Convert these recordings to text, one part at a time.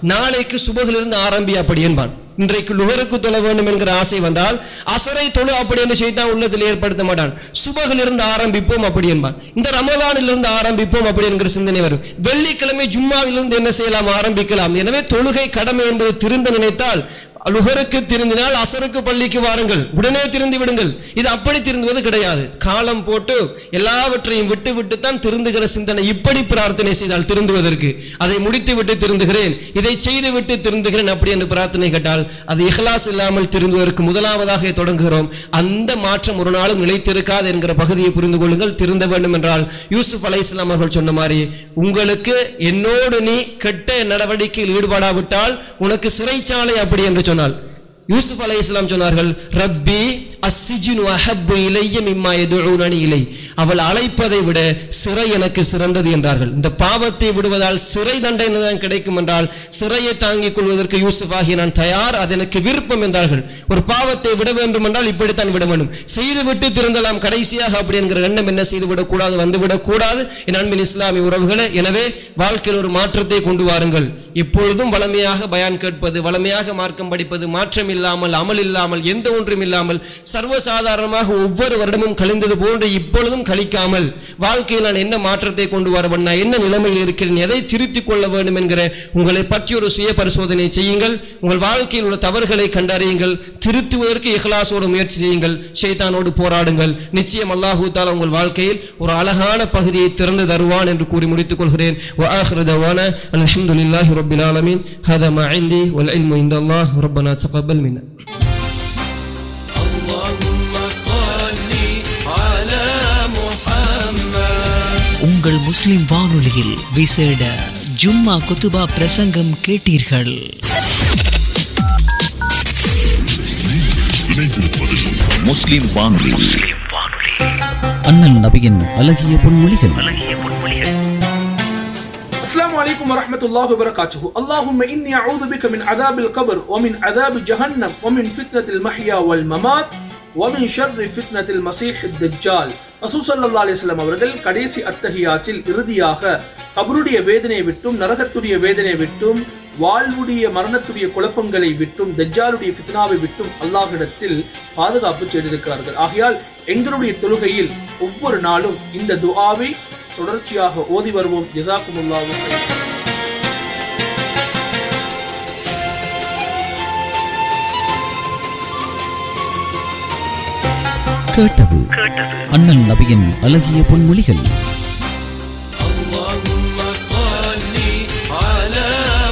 நாளைக்கு சுபகிலிருந்து ஆரம்பி அப்படி என்பான் இன்றைக்கு லுகருக்கு தொழ வேண்டும் என்கிற ஆசை வந்தால் அசரை தொழு அப்படி என்று செய்தான் உள்ளத்தில் ஏற்படுத்த மாட்டான் சுபகிலிருந்து ஆரம்பிப்போம் அப்படி என்பான் இந்த ரமலானிலிருந்து ஆரம்பிப்போம் அப்படி என்கிற சிந்தனை வரும் வெள்ளிக்கிழமை ஜும்மாவிலிருந்து என்ன செய்யலாம் ஆரம்பிக்கலாம் எனவே தொழுகை கடமை என்பது திருந்த நினைத்தால் லுகருக்கு திருந்தினால் அசருக்கு பள்ளிக்கு வாருங்கள் உடனே திருந்து விடுங்கள் இது அப்படி திருந்துவது கிடையாது காலம் போட்டு எல்லாவற்றையும் விட்டு விட்டு தான் திருந்துகிற சிந்தனை இப்படி பிரார்த்தனை செய்தால் திருந்துவதற்கு அதை முடித்து விட்டு திருந்துகிறேன் இதை செய்து விட்டு திருந்துகிறேன் அப்படி என்று பிரார்த்தனை கேட்டால் அது இஹ்லாஸ் இல்லாமல் திருந்துவதற்கு முதலாவதாக தொடங்குகிறோம் அந்த மாற்றம் ஒரு நாளும் நிலைத்திருக்காது என்கிற பகுதியை புரிந்து கொள்ளுங்கள் திருந்த வேண்டும் என்றால் யூசுப் அலை அவர்கள் சொன்ன மாதிரி உங்களுக்கு என்னோடு நீ கெட்ட நடவடிக்கையில் ஈடுபடாவிட்டால் உனக்கு சிறைச்சாலை அப்படி என்று சொன்னால் யூசுப் அலை சொன்னார்கள் ரப்பி அஸ்ஸிஜினு அஹப்பு இலைய மிம்மா எதுனி இலை அவள் அழைப்பதை விட சிறை எனக்கு சிறந்தது என்றார்கள் இந்த பாவத்தை விடுவதால் சிறை தண்டனை தான் கிடைக்கும் என்றால் சிறையை தாங்கிக் கொள்வதற்கு யூசுப் ஆகி நான் தயார் அது எனக்கு விருப்பம் என்றார்கள் ஒரு பாவத்தை விட வேண்டும் என்றால் இப்படித்தான் விட வேண்டும் செய்துவிட்டு திருந்தலாம் கடைசியாக அப்படி என்கிற எண்ணம் என்ன செய்துவிடக் கூடாது வந்துவிடக் கூடாது என் அன்பின் இஸ்லாமிய உறவுகளே எனவே வாழ்க்கையில் ஒரு மாற்றத்தை கொண்டு வாருங்கள் இப்பொழுதும் வளமையாக பயான் கேட்பது வளமையாக மார்க்கம் படிப்பது மாற்றம் இல்லாமல் அமல் இல்லாமல் எந்த ஒன்றும் இல்லாமல் சர்வசாதாரணமாக ஒவ்வொரு வருடமும் கழிந்தது போன்று இப்பொழுதும் கழிக்காமல் வாழ்க்கையில் நான் என்ன மாற்றத்தை கொண்டு வரவன் நான் என்ன நிலைமையில் இருக்கிறேன் எதை திருத்திக் கொள்ள வேண்டும் என்கிற உங்களை பற்றி ஒரு சுய பரிசோதனை செய்யுங்கள் உங்கள் வாழ்க்கையில் உள்ள தவறுகளை கண்டறியுங்கள் திருத்துவதற்கு இஹ்லாசோடு முயற்சி செய்யுங்கள் ஷைத்தானோடு போராடுங்கள் நிச்சயம் அல்லாஹூ தாலா உங்கள் வாழ்க்கையில் ஒரு அழகான பகுதியை திறந்து தருவான் என்று கூறி முடித்துக் கொள்கிறேன் وآخر دعوانا الحمد لله رب العالمين هذا ما عندي والعلم عند الله ربنا تقبل منا اللهم صل على محمد உங்கள் முஸ்லிம் வானொலியில் விசேட ஜும்மா குத்துபா பிரசங்கம் கேட்டீர்கள் முஸ்லிம் வானொலி அண்ணல் நபியின் அழகிய பொன்மொழிகள் السلام عليكم ورحمة الله وبركاته اللهم إني أعوذ بك من عذاب القبر ومن عذاب جهنم ومن فتنة المحيا والممات ومن شر فتنة المسيح الدجال ரசூல் ஸல்லல்லாஹு அலைஹி வஸல்லம் அவர்கள் கடைசி அத்தஹியாத்தில் இறுதியாக கபருடைய வேதனையை விட்டும் நரகத்துடைய வேதனையை விட்டும் வாழ்வுடைய மரணத்துடைய குழப்பங்களை விட்டும் தஜ்ஜாலுடைய ஃபித்னாவை விட்டும் அல்லாஹ்விடத்தில் பாதுகாப்பு செய்திருக்கிறார்கள் ஆகையால் எங்களுடைய தொழுகையில் ஒவ்வொரு நாளும் இந்த துஆவை தொடர்ச்சியாக ஓதி வருவோம் ஜசாக்குமுல்லாவும் கேட்டது அண்ணல் நபியின் அழகிய பொன்மொழிகள் اللهم صل على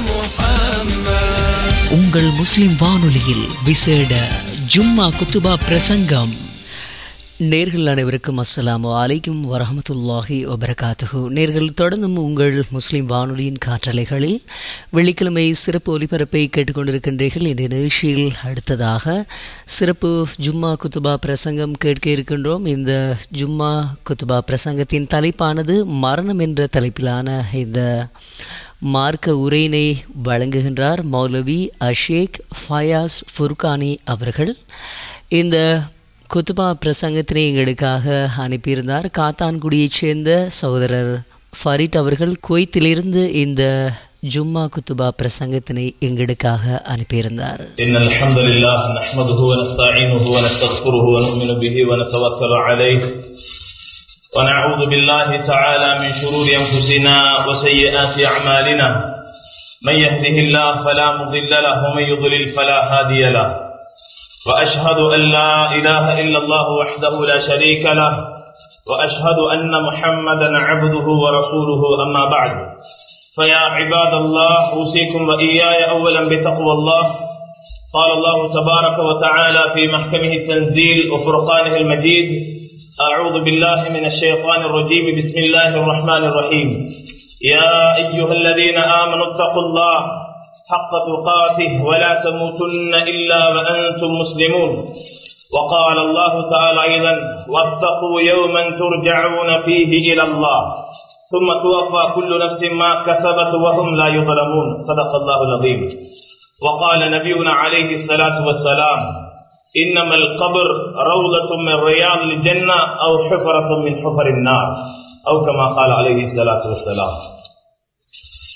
محمد உங்கள் முஸ்லிம் வானொலியில் விசேட ஜும்மா குத்துபா பிரசங்கம் நேர்கள் அனைவருக்கும் அஸ்ஸலாமு அலைக்கும் வரஹமத்துல்லாஹி வபரகாத்துஹு நேர்கள் தொடர்ந்தும் உங்கள் முஸ்லிம் வானொலியின் காற்றலைகளில் வெள்ளிக்கிழமை சிறப்பு ஒலிபரப்பை கேட்டுக்கொண்டிருக்கின்றீர்கள் இந்த நிகழ்ச்சியில் அடுத்ததாக சிறப்பு ஜும்மா குத்துபா பிரசங்கம் கேட்க இருக்கின்றோம் இந்த ஜும்மா குத்துபா பிரசங்கத்தின் தலைப்பானது மரணம் என்ற தலைப்பிலான இந்த மார்க்க உரையினை வழங்குகின்றார் மௌலவி அஷேக் ஃபயாஸ் ஃபுர்கானி அவர்கள் இந்த குத்துபா பிரசங்கத்தினை எங்களுக்காக அனுப்பியிருந்தார் காத்தான்குடியைச் சேர்ந்த சகோதரர் ஃபரிட் அவர்கள் குவைத்திலிருந்து இந்த ஜும்மா குத்துபா பிரசங்கத்தினை எங்களுக்காக அனுப்பியிருந்தார் إن الحمد لله نحمده ونستعينه ونستغفره ونؤمن به ونتوكل عليه ونعوذ بالله تعالى من شرور أنفسنا وسيئات أعمالنا من يهده الله فلا مضل له ومن يضلل فلا هادي له وأشهد أن لا إله إلا الله وحده لا شريك له وأشهد أن محمدا عبده ورسوله أما بعد فيا عباد الله أوصيكم وإياي أولا بتقوى الله قال الله تبارك وتعالى في محكمه التنزيل وفرقانه المجيد أعوذ بالله من الشيطان الرجيم بسم الله الرحمن الرحيم يا أيها الذين آمنوا اتقوا الله حق تقاته ولا تموتن إلا وأنتم مسلمون وقال الله تعالى أيضا واتقوا يوما ترجعون فيه إلى الله ثم توفى كل نفس ما كسبت وهم لا يظلمون صدق الله العظيم وقال نبينا عليه الصلاة والسلام إنما القبر روضة من رياض الجنة أو حفرة من حفر النار أو كما قال عليه الصلاة والسلام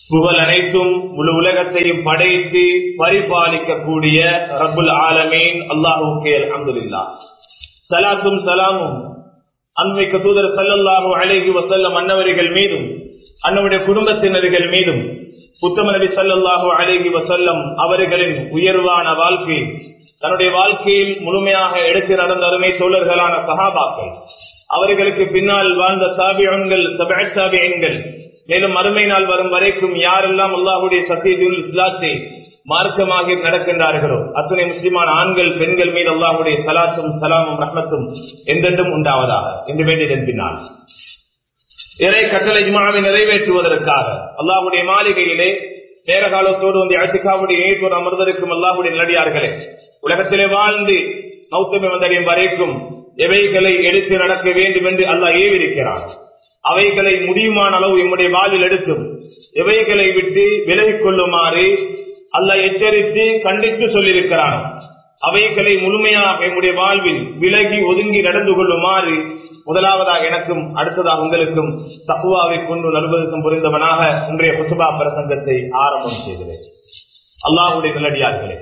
புகழ் அனைத்தும் முழு உலகத்தையும் படைத்து பரிபாலிக்கக்கூடிய ரப்புல் ஆலமீன் அல்லாஹுக்கே அல்ஹம்துலில்லா சலாத்தும் சலாமும் அன்மைக்க தூதர் ஸல்லல்லாஹு அலைஹி வஸல்லம் அன்னவர்கள் மீதும் அன்னவருடைய குடும்பத்தினர்கள் மீதும் உத்தம நபி ஸல்லல்லாஹு அலைஹி வஸல்லம் அவர்களின் உயர்வான வாழ்க்கை தன்னுடைய வாழ்க்கையில் முழுமையாக எடுத்து நடந்த அருமை தோழர்களான சஹாபாக்கள் அவர்களுக்கு பின்னால் வாழ்ந்த சாபியன்கள் சாபியன்கள் மேலும் அருமை நாள் வரும் வரைக்கும் யாரெல்லாம் அல்லாஹுடைய சத்தியதுல் இஸ்லாத்தை மார்க்கமாக நடக்கின்றார்களோ அத்துணை முஸ்லிமான ஆண்கள் பெண்கள் மீது அல்லாஹுடைய சலாத்தும் சலாமும் ரஹ்மத்தும் என்றென்றும் உண்டாவதாக என்று வேண்டியதன் பின்னால் இறை கட்டளை ஜுமாவை நிறைவேற்றுவதற்காக அல்லாஹுடைய மாளிகையிலே நேர காலத்தோடு வந்து அசிகாவுடைய ஏற்றோடு அமர்ந்திருக்கும் அல்லாஹுடைய நல்லடியார்களே உலகத்திலே வாழ்ந்து மௌத்தமை வந்தடையும் வரைக்கும் எவைகளை எடுத்து நடக்க வேண்டும் என்று அல்லாஹ் ஏவிருக்கிறான் அவைகளை முடியுமான அளவு எம்முடைய வாழ்வில் எடுத்தும் எவைகளை விட்டு விலகிக் கொள்ளுமாறு அல்லாஹ் எச்சரித்து கண்டித்து சொல்லியிருக்கிறான் அவைகளை முழுமையாக எம்முடைய வாழ்வில் விலகி ஒதுங்கி நடந்து கொள்ளுமாறு முதலாவதாக எனக்கும் அடுத்ததாக உங்களுக்கும் தக்குவாவை கொண்டு நல்வதற்கும் புரிந்தவனாக இன்றைய புசுபா பிரசங்கத்தை ஆரம்பம் செய்கிறேன் அல்லாஹுடைய நல்லடியார்களே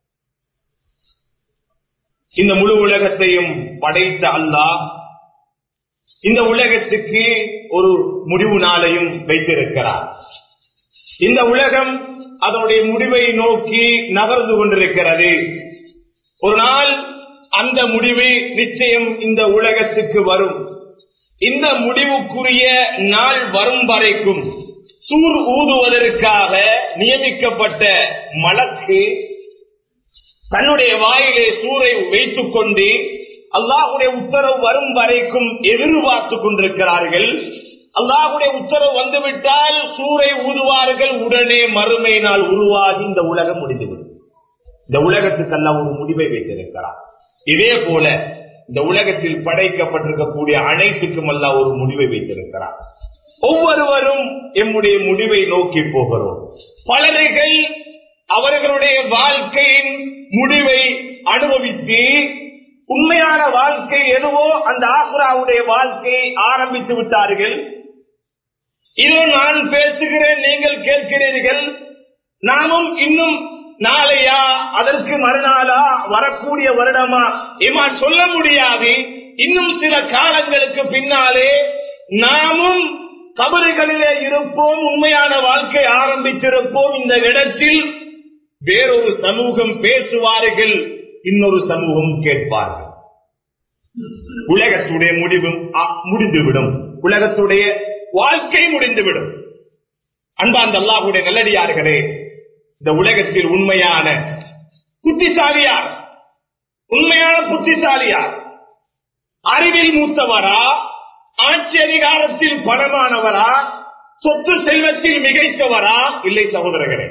இந்த முழு உலகத்தையும் படைத்த அல்லாஹ் இந்த உலகத்துக்கு ஒரு முடிவு நாளையும் வைத்திருக்கிறார் இந்த உலகம் அதனுடைய முடிவை நோக்கி நகர்ந்து கொண்டிருக்கிறது ஒரு நாள் அந்த முடிவு நிச்சயம் இந்த உலகத்துக்கு வரும் இந்த முடிவுக்குரிய நாள் வரும் வரைக்கும் சூர் ஊதுவதற்காக நியமிக்கப்பட்ட மலக்கு தன்னுடைய வாயிலே சூரை வைத்துக் கொண்டு அல்லாஹுடைய உத்தரவு வரும் வரைக்கும் எதிர்பார்த்துக் கொண்டிருக்கிறார்கள் அல்லாஹுடைய உத்தரவு வந்துவிட்டால் சூரை ஊதுவார்கள் உடனே மறுமை நாள் உருவாகி இந்த உலகம் முடிந்துவிடும் இந்த உலகத்துக்கு அல்லாஹ் ஒரு முடிவை வைத்திருக்கிறார் இதே போல இந்த உலகத்தில் படைக்கப்பட்டிருக்கக்கூடிய அனைத்துக்கும் அல்லாஹ் ஒரு முடிவை வைத்திருக்கிறார் ஒவ்வொருவரும் எம்முடைய முடிவை நோக்கி போகிறோம் பலர்கள் அவர்களுடைய வாழ்க்கையின் முடிவை அனுபவித்து உண்மையான வாழ்க்கை எதுவோ அந்த ஆசுராவுடைய வாழ்க்கையை ஆரம்பித்து விட்டார்கள் இதோ நான் பேசுகிறேன் நீங்கள் கேட்கிறீர்கள் நாமும் இன்னும் நாளையா அதற்கு மறுநாளா வரக்கூடிய வருடமா இமா சொல்ல முடியாது இன்னும் சில காலங்களுக்கு பின்னாலே நாமும் கபறுகளிலே இருப்போம் உண்மையான வாழ்க்கை ஆரம்பித்திருப்போம் இந்த இடத்தில் வேறொரு சமூகம் பேசுவார்கள் இன்னொரு சமூகம் கேட்பார்கள் உலகத்துடைய முடிவும் அ- முடிந்துவிடும் உலகத்துடைய வாழ்க்கை முடிந்துவிடும் அன்பார்ந்த அல்லாஹுடைய நல்லடியார்களே இந்த உலகத்தில் உண்மையான புத்திசாலியார் உண்மையான புத்திசாலியார் அறிவில் மூத்தவரா ஆட்சி அதிகாரத்தில் பணமானவரா சொத்து செல்வத்தில் மிகைத்தவரா இல்லை சகோதரர்களே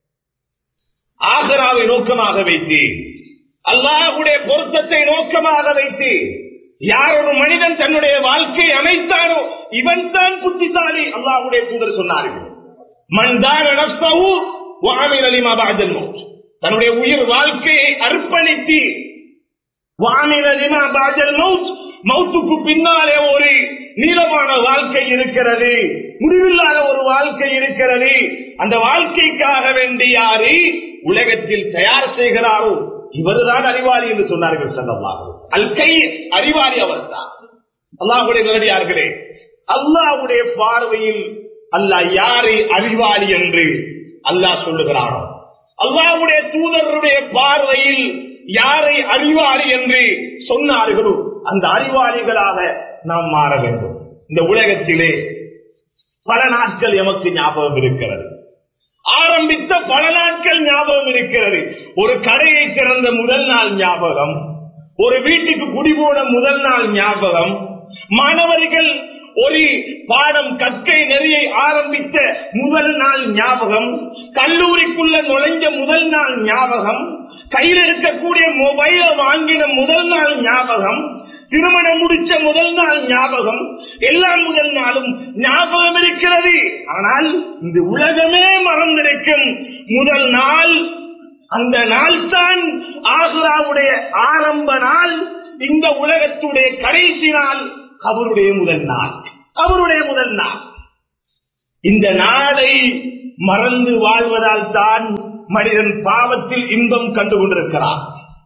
ஆகராவை நோக்கமாக வைத்து அல்லாஹுடைய பொருத்தத்தை நோக்கமாக வைத்து யார் ஒரு மனிதன் தன்னுடைய வாழ்க்கையை அமைத்தாரோ இவன் தான் புத்திசாலி அல்லாஹுடைய தூதர் சொன்னார்கள் மண்தான் நஷ்டவு வாமில் அலிமா பாஜல் மௌத். தன்னுடைய உயிர் வாழ்க்கையை அர்ப்பணித்து வாமில் அலிமா பாஜல் மௌத். மௌத்துக்கு பின்னாலே ஒரு நீளமான வாழ்க்கை இருக்கிறது முடிவில்லாத ஒரு வாழ்க்கை இருக்கிறது அந்த வாழ்க்கைக்காக வேண்டி யாரு உலகத்தில் தயார் செய்கிறாரோ இவர்தான் அறிவாளி என்று சொன்னார்கள் சல்லல்லாஹு அல் கை அறிவாளி அவர்தான் அல்லாஹுடைய நேரடியார்களே அல்லாஹ்வுடைய பார்வையில் அல்லாஹ் யாரை அறிவாளி என்று அல்லாஹ் சொல்லுகிறானோ அல்லாஹ்வுடைய தூதருடைய பார்வையில் யாரை அறிவாளி என்று சொன்னார்களோ அந்த அறிவாளிகளாக நாம் மாற வேண்டும் இந்த உலகத்திலே பல நாட்கள் எமக்கு ஞாபகம் இருக்கிறது ஆரம்பித்த பல நாட்கள் ஞாபகம் இருக்கிறது ஒரு கடையை திறந்த முதல் நாள் ஞாபகம் ஒரு வீட்டுக்கு குடிபோன முதல் நாள் ஞாபகம் மாணவர்கள் ஒரு பாடம் கற்கை நெறியை ஆரம்பித்த முதல் நாள் ஞாபகம் கல்லூரிக்குள்ள நுழைஞ்ச முதல் நாள் ஞாபகம் கையில் இருக்கக்கூடிய மொபைல வாங்கின முதல் நாள் ஞாபகம் திருமணம் முடிச்ச முதல் நாள் ஞாபகம் எல்லா முதல் நாளும் ஞாபகம் இருக்கிறது ஆனால் இந்த உலகமே மறந்திருக்கும் முதல் நாள் அந்த நாள் தான் ஆசுராவுடைய ஆரம்ப நாள் இந்த உலகத்துடைய கடைசி நாள் அவருடைய முதல் நாள் அவருடைய முதல் நாள் இந்த நாளை மறந்து வாழ்வதால் தான் மனிதன் பாவத்தில் இன்பம் கண்டு கொண்டிருக்கிறான்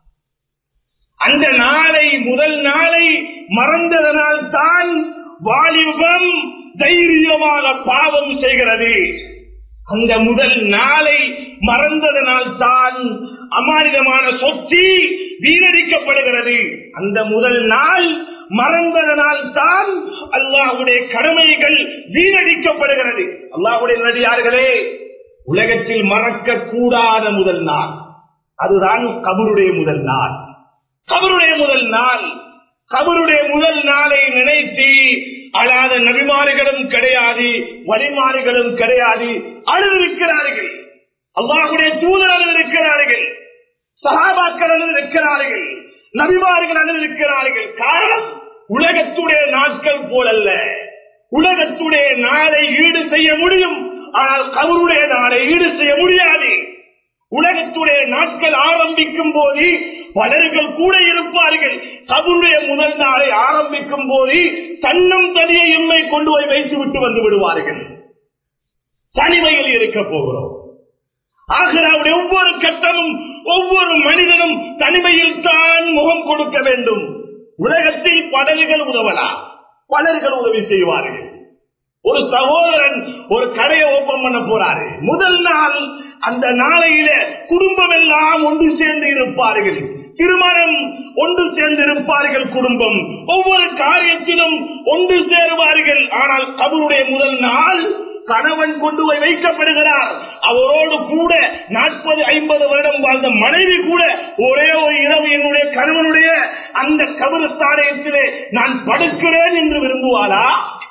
அந்த நாளை முதல் நாளை மறந்ததனால் தான் வாலிபம் தைரியமாக பாவம் செய்கிறது அந்த முதல் நாளை மறந்ததனால் தான் அமானிதமான சொத்தி வீணடிக்கப்படுகிறது அந்த முதல் நாள் மறந்ததனால் தான் அல்லாஹ்வுடைய கடமைகள் வீணடிக்கப்படுகிறது அல்லாஹ்வுடைய நடிகார்களே உலகத்தில் மறக்க கூடாத முதல் நாள் அதுதான் கபருடைய முதல் நாள் கபருடைய முதல் நாள் கபருடைய முதல் நாளை நினைத்து அழாத நபிமாறுகளும் கிடையாது வழிமாறுகளும் கிடையாது அழுதிருக்கிறார்கள் அல்லாஹுடைய தூதர் அழுதிருக்கிறார்கள் சகாபாக்கள் அழுதிருக்கிறார்கள் நபிமார்கள் அழுதிருக்கிறார்கள் காரணம் உலகத்துடைய நாட்கள் போலல்ல உலகத்துடைய நாளை ஈடு செய்ய முடியும் ஆனால் கபருடைய நாளை ஈடு செய்ய முடியாது உலகத்துடைய நாட்கள் ஆரம்பிக்கும் போது பலர்கள் கூட இருப்பார்கள் கபருடைய முதல் நாளை ஆரம்பிக்கும் போது தன்னும் தனியை எம்மை கொண்டு போய் வைத்து விட்டு வந்து விடுவார்கள் தனிமையில் இருக்க போகிறோம் ஆகிறாவுடைய ஒவ்வொரு கட்டமும் ஒவ்வொரு மனிதனும் தனிமையில் தான் முகம் கொடுக்க வேண்டும் உலகத்தில் படகுகள் உதவலாம் பலர்கள் உதவி செய்வார்கள் ஒரு சகோதரன் ஒரு கடையை ஓபன் பண்ண போறாரு முதல் நாள் அந்த நாளையில குடும்பம் எல்லாம் ஒன்று சேர்ந்து இருப்பார்கள் திருமணம் ஒன்று சேர்ந்து இருப்பார்கள் குடும்பம் ஒவ்வொரு காரியத்திலும் ஒன்று சேருவார்கள் ஆனால் கபருடைய முதல் நாள் கணவன் கொண்டு போய் வைக்கப்படுகிறார் அவரோடு கூட நாற்பது ஐம்பது வருடம் வாழ்ந்த மனைவி கூட ஒரே ஒரு இரவு என்னுடைய கணவனுடைய அந்த கபரஸ்தானத்திலே நான் படுக்கிறேன் என்று விரும்புவாளா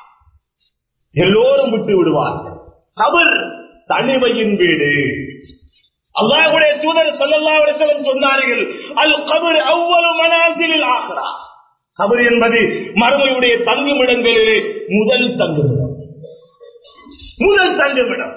எல்லோரும் விட்டு விடுவார்கள் கபர் தனிமையின் வீடு அல்லாஹ்வுடைய தூதர் ஸல்லல்லாஹு அலைஹி வஸல்லம் சொன்னார்கள் அல் கபர் அவ்வளவு மனாசிலில் ஆகிறா கபர் என்பது மறுமையுடைய தங்குமிடங்களிலே முதல் தங்குமிடம் முதல் தங்குமிடம்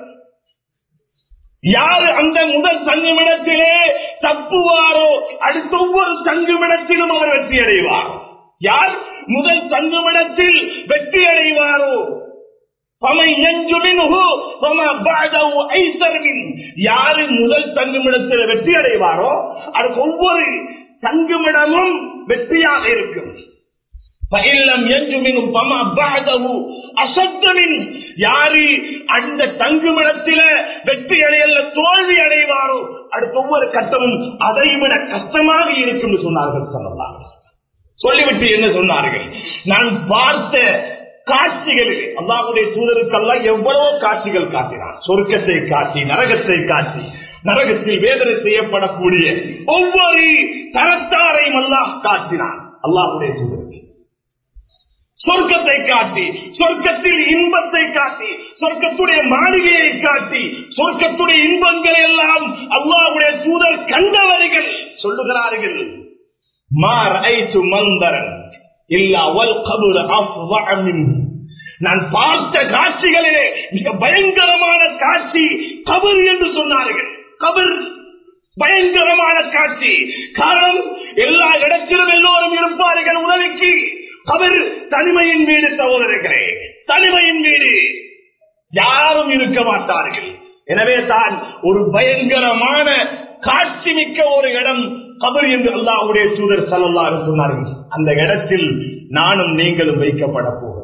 யாரு அந்த முதல் தங்குமிடத்திலே தப்புவாரோ அடுத்த ஒவ்வொரு தங்குமிடத்திலும் அவர் வெற்றி அடைவார் யார் முதல் தங்குமிடத்தில் வெற்றி அடைவாரோ فَمَنْ يَنْجُ مِنْهُ فَمَا بَعْدَهُ أَيْسَرُ مِنْهُ. யாரு முதல் தங்குமிடத்தில் வெற்றி அடைவாரோ அதுக்கு ஒவ்வொரு தங்குமிடமும் வெற்றியாக இருக்கும் பயிலம் எஞ்சுமினும் பமா பாதவு அசத்தமின் யாரு அந்த தங்குமிடத்தில வெற்றி அடையல்ல தோல்வி அடைவாரோ அடுத்த ஒவ்வொரு கட்டமும் அதைவிட கஷ்டமாக இருக்கும் என்று சொன்னார்கள் சொல்லலாம் சொல்லிவிட்டு என்ன சொன்னார்கள் நான் பார்த்த காட்சிகளில் அல்லாஹ்வுடைய தூதருக்கெல்லாம் எவ்வளவோ காட்சிகள் காட்டினார் சொர்க்கத்தை காட்டி நரகத்தை காட்டி நரகத்தில் வேதனை செய்யப்படக்கூடிய ஒவ்வொரு தரத்தாரையும் அல்லாஹ் காட்டினான் அல்லாஹ்வுடைய தூதருக்கு சொர்க்கத்தை காட்டி சொர்க்கத்தில் இன்பத்தை காட்டி சொர்க்கத்துடைய மாளிகையை காட்டி சொர்க்கத்துடைய இன்பங்களை எல்லாம் அல்லாஹ்வுடைய தூதர் கண்டவர்கள் சொல்லுகிறார்கள் மா ரஐத்து மந்தரன் இல்லா வல் கபுர் அஃவஅ மின்ஹு. நான் பார்த்த காட்சிகளிலே மிக பயங்கரமான காட்சி கபர் என்று சொன்னார்கள் கபர் பயங்கரமான காட்சி காரணம் எல்லா இடத்திலும் எல்லோரும் இருப்பார்கள் உதவிக்கு கபர் தனிமையின் வீடு சகோதரர்களே தனிமையின் வீடு யாரும் இருக்க மாட்டார்கள் எனவே தான் ஒரு பயங்கரமான காட்சி மிக்க ஒரு இடம் கபர் என்று அல்லாஹ்வுடைய தூதர் சல்லல்லாஹு சொன்னார்கள் அந்த இடத்தில் நானும் நீங்களும் வைக்கப்பட போகிறோம்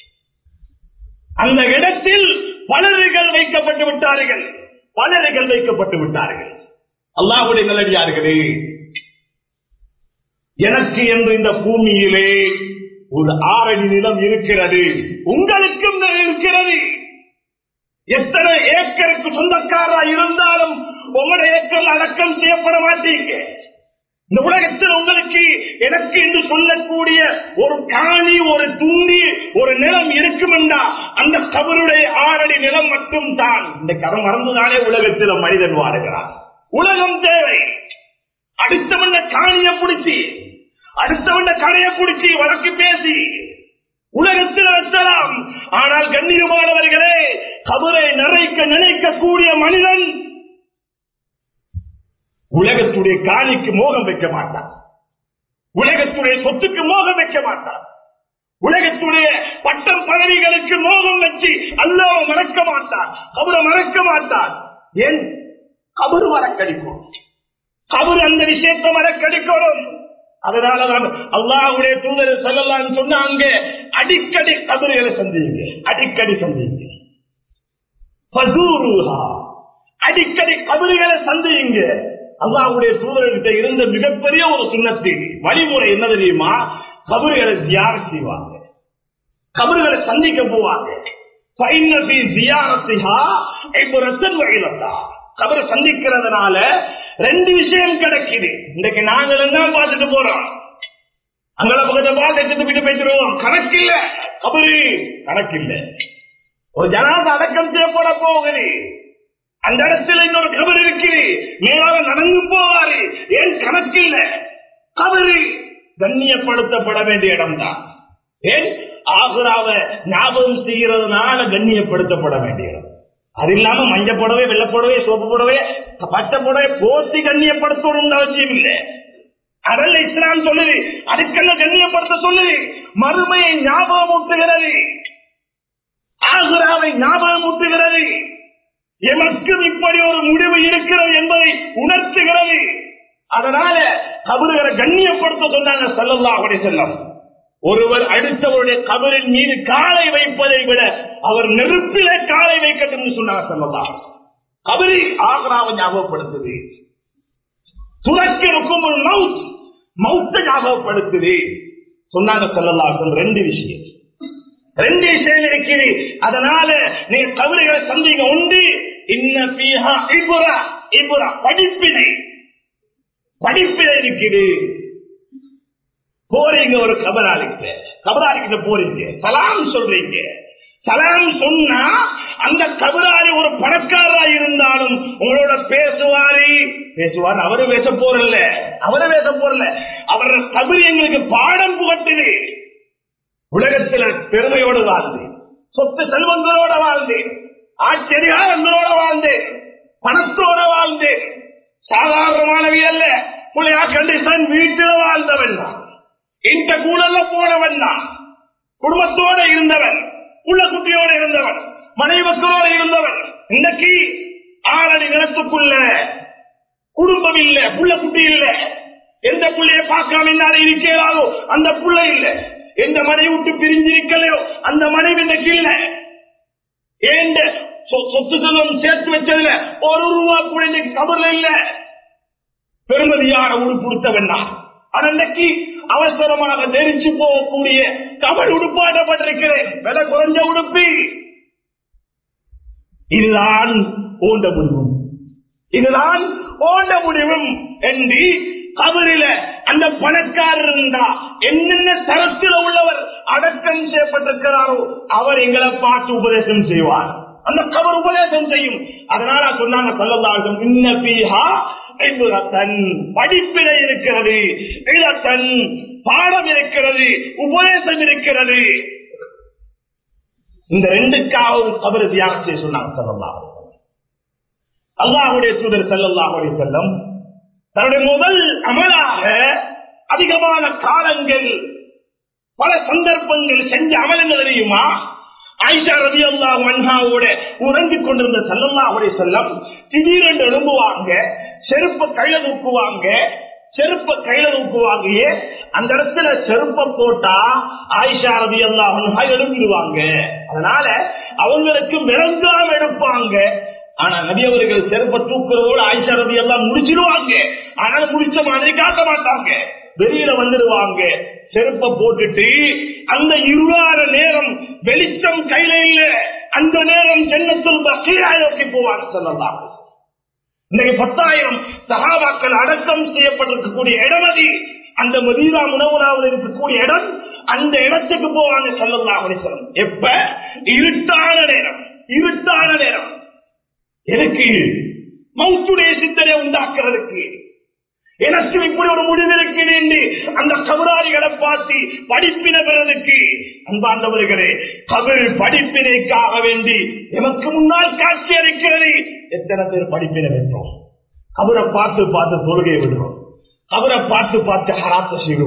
அந்த இடத்தில் பலர்கள் வைக்கப்பட்டு விட்டார்கள் பலர்கள் வைக்கப்பட்டு விட்டார்கள் அல்லாஹ்வுடைய நல்லடியார்களே எனக்கு என்று இந்த பூமியிலே ஒரு ஆறடி நிலம் இருக்கிறது உங்களுக்கும் இருக்கிறது எத்தனை ஏக்கருக்கு சொந்தக்காரா இருந்தாலும் உங்களுடைய ஏக்கர் அடக்கம் செய்யப்பட மாட்டீங்க இந்த உலகத்தில் உங்களுக்கு எனக்கு என்று சொல்லக்கூடிய ஒரு காணி ஒரு துண்டி ஒரு நிலம் இருக்கும் என்றா அந்த கபருடைய ஆறடி நிலம் மட்டும் தான் இந்த கரம் மறந்துதானே உலகத்தில் மனிதன் வாழுகிறான் உலகம் தேவை அடுத்தவன் காணிய பிடிச்சி அடுத்தவன் கடையை பிடிச்சி வழக்கு பேசி உலகத்தில் வெச்சலாம் ஆனால் கண்ணியமானவர்களே கபரை நிறைக்க நினைக்கக்கூடிய மனிதன் உலகத்துடைய காணிக்கு மோகம் வைக்க மாட்டான் உலகத்துடைய சொத்துக்கு மோகம் வைக்க மாட்டான் உலகத்துடைய பட்டம் பதவிகளுக்கு மோகம் வச்சு அல்லாஹ் மறக்க மாட்டான் கபரை மறக்க மாட்டான் ஏன் கபரு மறக்கடிக்கும் கபர் அந்த விஷயத்தை மறக்கடிக்கணும் அதனாலதான் அல்லாஹ்வுடைய தூதர் செல்லலாம் சொன்னாங்க அடிக்கடி கபறுகளை சந்திங்க அடிக்கடி சந்திங்க ஃபசூருஹா. அடிக்கடி கபறுகளை சந்தியுங்க அல்லாஹ்வுடைய தூதர்கிட்ட இருந்த மிகப்பெரிய ஒரு சுண்ணத்து வழிமுறை என்ன தெரியுமா கபறுகளை தியானம் செய்வாங்க கபறுகளை சந்திக்க போவாங்க فإن في زيارتها عبرة وعظة. கபரை சந்திக்கிறதுனால ரெண்டு விஷயம் கிடைக்குது இன்னைக்கு நாங்களும் தான் பார்த்துட்டு போறோம் அங்கள பக்கத்தை பார்த்து எடுத்து போயிட்டு போயிட்டுருவோம் கணக்கு இல்ல கபரு கணக்கு இல்ல ஒரு ஜனாத அடக்கம் செய்யப்பட போகுது அந்த இடத்துல இன்னொரு கபர் இருக்குது மேலாக நடந்து போவாரு ஏன் கணக்கு இல்ல கபரு கண்ணியப்படுத்தப்பட வேண்டிய இடம்தான் ஏன் ஆகுராவ ஞாபகம் செய்யறதுனால கண்ணியப்படுத்தப்பட வேண்டிய இடம் அது இல்லாம மஞ்சள் புடவை வெள்ளை புடவை சோப்பு புடவை பச்சை புடவை போத்தி கண்ணியப்படுத்தணும்னு அவசியம் இல்லை அதல்ல இஸ்லாம் சொல்லுது அதுக்கெல்லாம் கண்ணியப்படுத்த சொல்லுது மறுமையை ஞாபகம் ஊட்டுகிறது ஆகுராவை ஞாபகம் ஊட்டுகிறது எமக்கும் இப்படி ஒரு முடிவு இருக்கிறது என்பதை உணர்த்துகிறது அதனால கபறுகளை கண்ணியப்படுத்த சொன்னாங்க செல்லல்லா செல்லம் ஒருவர் அடுத்தவருடைய கபரின் மீது காலை வைப்பதை விட அவர் நெருப்பிலே காலை வைக்கட்டும் என்று சொன்னாங்க செல்லல்லா கபரி ஆக்ராவை ஞாபகப்படுத்துது துறக்கிருக்கும் ஒரு மவுத் மவுத்தை ஞாபகப்படுத்துது சொன்னாங்க செல்லல்லா ரெண்டு விஷயம் ரெண்டு விஷயம் இருக்குது அதனால நீங்க கபறுகளை சந்திங்க உண்டு இன்ன பீஹா இபுரா இபுரா படிப்பினை படிப்பினை இருக்குது போறீங்க ஒரு கபராளிக்கு கபராளிக்கிட்ட போறீங்க சலாம் சொல்றீங்க சலாம் சொன்னா அந்த கபராளி ஒரு பணக்காரரா இருந்தாலும் உங்களோட பேசுவாரு பேசுவார் அவரு பேச போறல அவரு பேச போறல அவரோட கபரி எங்களுக்கு பாடம் புகட்டுது உலகத்துல பெருமையோடு வாழ்ந்து சொத்து செல்வங்களோட வாழ்ந்து ஆச்சரியாரங்களோட வாழ்ந்து பணத்தோட வாழ்ந்து சாதாரணமானவி அல்ல புள்ளையா கண்டிஷன் வீட்டில் வாழ்ந்தவன் தான் இந்த கூடல்ல போனவன் தான் குடும்பத்தோட இருந்தவன் புள்ள குட்டியோட இருந்தவன் மனைவி மக்களோட இருந்தவன் இன்னைக்கு ஆறடி நிலத்துக்குள்ள குடும்பம் இல்ல புள்ள குட்டி இல்ல எந்த புள்ளைய பார்க்காம என்னால இருக்கிறாரோ அந்த புள்ள இல்ல எந்த மனைவி விட்டு பிரிஞ்சிருக்கலையோ அந்த மனைவி இன்னைக்கு இல்ல ஏண்ட சொ- சொத்து செல்வம் சேர்த்து வச்சதுல ஒரு ரூபா கூட இன்னைக்கு கபர்ல இல்ல பெருமதியான உடுப்பு கொடுத்தவன் தான் ஆனா இன்னைக்கு அவசரமாக நெரிச்சு போகக்கூடிய கபல் உடுப்பாட்டப்பட்டிருக்கிறேன் விலை குறைஞ்ச உடுப்பி இதுதான் ஓண்ட முடிவும் இதுதான் ஓண்ட முடிவும் என்று கபரில அந்த பணக்காரர் இருந்தா என்னென்ன தரத்தில் உள்ளவர் அடக்கம் செய்யப்பட்டிருக்கிறாரோ அவர் எங்களை பார்த்து உபதேசம் செய்வார் அந்த கபர் உபதேசம் செய்யும் அதனால சொன்னாங்க சொல்லதாகும் இன்ன பீஹா தன் படிப்பினை இருக்கிறது தன் பாடம் இருக்கிறது உபதேசம் இருக்கிறது இந்த ரெண்டுக்காகவும் கபர் தியானம் செய்ய சொன்னாங்க சொல்லலாம் அல்லாஹுடைய தூதர் செல்லல்லாஹ் செல்லம் தன்னுடைய முதல் அமலாக அதிகமான காலங்கள் பல சந்தர்ப்பங்கள் செஞ்ச அமல் என்ன தெரியுமா ஆயிஷா ரதி அல்லாஹ் அன்ஹாவோட உறங்கிக் கொண்டிருந்த சல்லல்லாஹுடைய செல்லம் திடீரென்று எழும்புவாங்க செருப்ப கையில தூக்குவாங்க செருப்ப கையில தூக்குவாங்க அந்த இடத்துல செருப்ப போட்டா ஆயிஷா ரதி அல்லாஹ் அன்ஹா எழுப்பிடுவாங்க அதனால அவங்களுக்கு விளங்காம எடுப்பாங்க ஆனா நபி அவர்கள் செருப்ப தூக்குறதோடு ஆயிஷா ரதி எல்லாம் முடிச்சிடுவாங்க ஆனால் முடிச்ச மாதிரி காட்ட மாட்டாங்க வெளியில வந்துடுவாங்க செருப்ப போட்டுட்டு அந்த இருவார நேரம் வெளிச்சம் கையில இல்ல அந்த நேரம் ஜன்னத்துல் பக்கீரா நோக்கி போவாங்க சொல்லலாம் இன்னைக்கு பத்தாயிரம் சகாபாக்கள் அடக்கம் செய்யப்பட்டிருக்கக்கூடிய இடம் அது அந்த மதீனா முனவராவில் இருக்கக்கூடிய இடம் அந்த இடத்துக்கு போவாங்க சொல்லலாம் சொல்லம் எப்ப இருட்டான நேரம் இருட்டான நேரம் எனக்கு மௌத்துடைய சிந்தனை உண்டாக்குறதுக்கு எனக்கு இப்படி ஒரு முடிவு இருக்கிறது என்று அந்த கபராளிகளை பார்த்து படிப்பினை பெறதுக்கு அன்பார்ந்தவர்களே கபில் படிப்பினைக்காக வேண்டி எமக்கு முன்னால் காட்சி அளிக்கிறது எத்தனை பேர் படிப்பினை பெற்றோம் கபரை பார்த்து பார்த்து தொழுகை விடுறோம் கபரை பார்த்து பார்த்து ஹராத்த செய்வோம்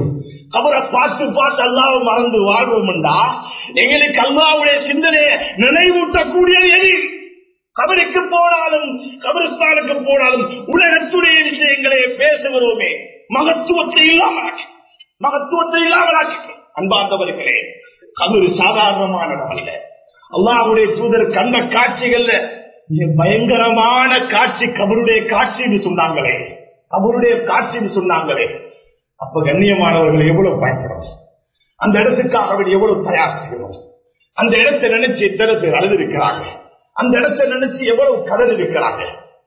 கபரை பார்த்து பார்த்து அல்லாவை மறந்து வாழ்வோம்டா எங்களுக்கு அல்லாவுடைய சிந்தனையை நினைவூட்டக்கூடியது எது கபருக்கு போனாலும் கபரிஸ்தானுக்கு போனாலும் உலகத்துடைய விஷயங்களை பேச வருவோமே மகத்துவத்தை இல்லாமலாக்கி மகத்துவத்தை இல்லாமலாக்கி அன்பார்ந்தவர்களே கபரு சாதாரணமான இடம் அல்ல அல்லாஹ்வுடைய தூதர் கண்ட காட்சிகள்ல மிக பயங்கரமான காட்சி கபருடைய காட்சின்னு சொன்னாங்களே கபருடைய காட்சின்னு சொன்னாங்களே அப்ப கண்ணியமானவர்கள் எவ்வளவு பயன்படும் அந்த இடத்துக்காக வேண்டி எவ்வளவு தயார் செய்யணும் அந்த இடத்தை நினைச்சு எத்தனை பேர் அழுதிருக்கிறாங்க அந்த இடத்தை நினைச்சு எவ்வளவு கடல் இருக்கிறாங்க